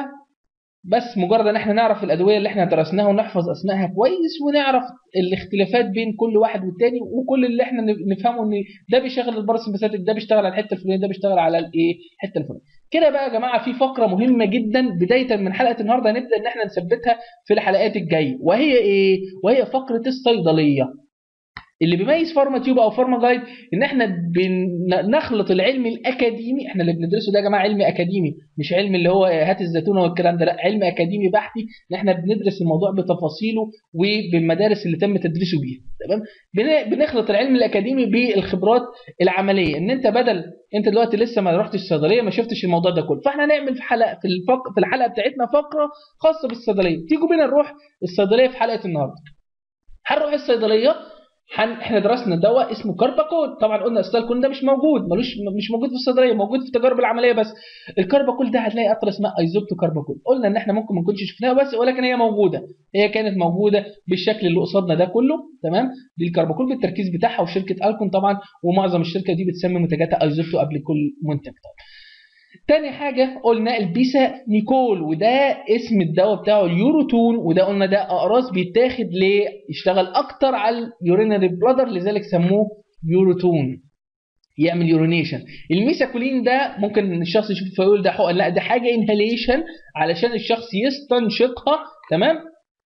B: بس مجرد ان احنا نعرف الادويه اللي احنا درسناها ونحفظ اسمائها كويس ونعرف الاختلافات بين كل واحد والتاني وكل اللي احنا نفهمه ان ده بيشغل الباراسمباثيك ده بيشتغل على الحته الفلانيه ده بيشتغل على الايه الحته الفلانيه كده بقى يا جماعه في فقره مهمه جدا بدايه من حلقه النهارده هنبدا ان احنا نثبتها في الحلقات الجايه وهي ايه وهي فقره الصيدليه اللي بيميز فارما تيوب او فارما جايد ان احنا بنخلط العلم الاكاديمي احنا اللي بندرسه ده يا جماعه علم اكاديمي مش علم اللي هو هات الزيتونه والكلام ده لا علم اكاديمي بحتي ان احنا بندرس الموضوع بتفاصيله وبالمدارس اللي تم تدريسه بيها تمام بن- بنخلط العلم الاكاديمي بالخبرات العمليه ان انت بدل انت دلوقتي لسه ما رحتش الصيدليه ما شفتش الموضوع ده كله فاحنا هنعمل في حلقه في الفق... في الحلقه بتاعتنا فقره خاصه بالصيدليه تيجوا بينا نروح الصيدليه في حلقه النهارده هنروح الصيدليه حن... احنا درسنا دواء اسمه كارباكول طبعا قلنا الستالكول ده مش موجود ملوش مش موجود في الصيدليه موجود في التجارب العمليه بس الكارباكول ده هتلاقي قطره اسمها ايزوبتو كارباكول قلنا ان احنا ممكن ما نكونش شفناها بس ولكن هي موجوده هي كانت موجوده بالشكل اللي قصادنا ده كله تمام دي الكارباكول بالتركيز بتاعها وشركه الكون طبعا ومعظم الشركه دي بتسمي منتجاتها ايزوبتو قبل كل منتج طبعا تاني حاجة قلنا البيسا نيكول وده اسم الدواء بتاعه اليوروتون وده قلنا ده أقراص بيتاخد ليه يشتغل أكتر على اليورينري بلادر لذلك سموه يوروتون يعمل يورينيشن الميساكولين ده ممكن الشخص يشوف فيقول ده حقن لا ده حاجة انهاليشن علشان الشخص يستنشقها تمام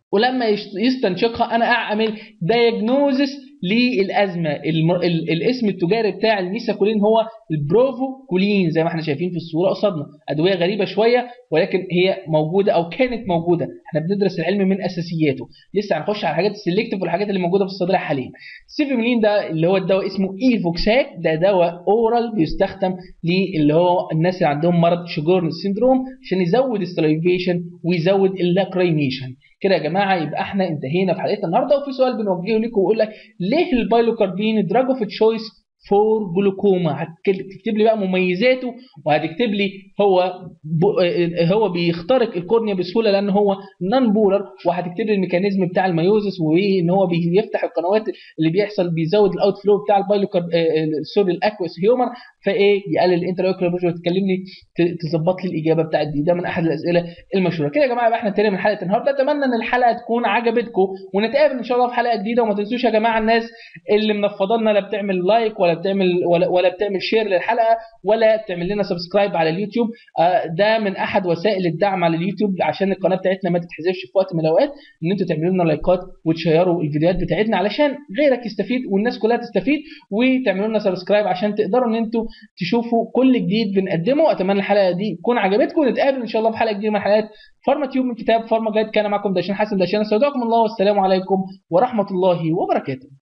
B: ولما يستنشقها انا اعمل دايجنوزس للازمه الم... ال... الاسم التجاري بتاع الميساكولين هو البروفوكولين زي ما احنا شايفين في الصوره قصادنا ادويه غريبه شويه ولكن هي موجوده او كانت موجوده احنا بندرس العلم من اساسياته لسه هنخش على الحاجات السلكتيف والحاجات اللي موجوده في الصيدليه حاليا السيفيميلين ده اللي هو الدواء اسمه ايفوكساك ده دواء اورال بيستخدم اللي هو الناس اللي عندهم مرض شجورن سيندروم عشان يزود السلايفيشن ويزود اللاكريميشن كده يا جماعه يبقى احنا انتهينا في حلقتنا النهارده وفي سؤال بنوجهه لكم ويقول لك ليه البايلوكاربين دراج اوف تشويس فور جلوكوما هتكتب لي بقى مميزاته وهتكتب لي هو هو بيخترق الكورنيا بسهوله لان هو نون بولر وهتكتب لي الميكانيزم بتاع الميوزس وان هو بيفتح القنوات اللي بيحصل بيزود الاوت فلو بتاع البايلوكارب سوري الاكوس هيومر فايه يقلل الانتراوكولار بريشر وتكلمني تظبط لي الاجابه بتاعت دي ده من احد الاسئله المشهوره كده يا جماعه يبقى احنا انتهينا من حلقه النهارده اتمنى ان الحلقه تكون عجبتكم ونتقابل ان شاء الله في حلقه جديده وما تنسوش يا جماعه الناس اللي منفضلنا لا بتعمل لايك ولا بتعمل ولا, ولا بتعمل شير للحلقه ولا بتعمل لنا سبسكرايب على اليوتيوب ده من احد وسائل الدعم على اليوتيوب عشان القناه بتاعتنا ما تتحذفش في وقت من الاوقات ان انتوا تعملوا لنا لايكات وتشيروا الفيديوهات بتاعتنا علشان غيرك يستفيد والناس كلها تستفيد وتعملوا لنا سبسكرايب عشان تقدروا ان انتوا تشوفوا كل جديد بنقدمه اتمنى الحلقه دي تكون عجبتكم ونتقابل ان شاء الله في حلقه جديده من حلقات فارما تيوب من كتاب فارما جايد كان معكم داشان حسن داشان استودعكم الله والسلام عليكم ورحمه الله وبركاته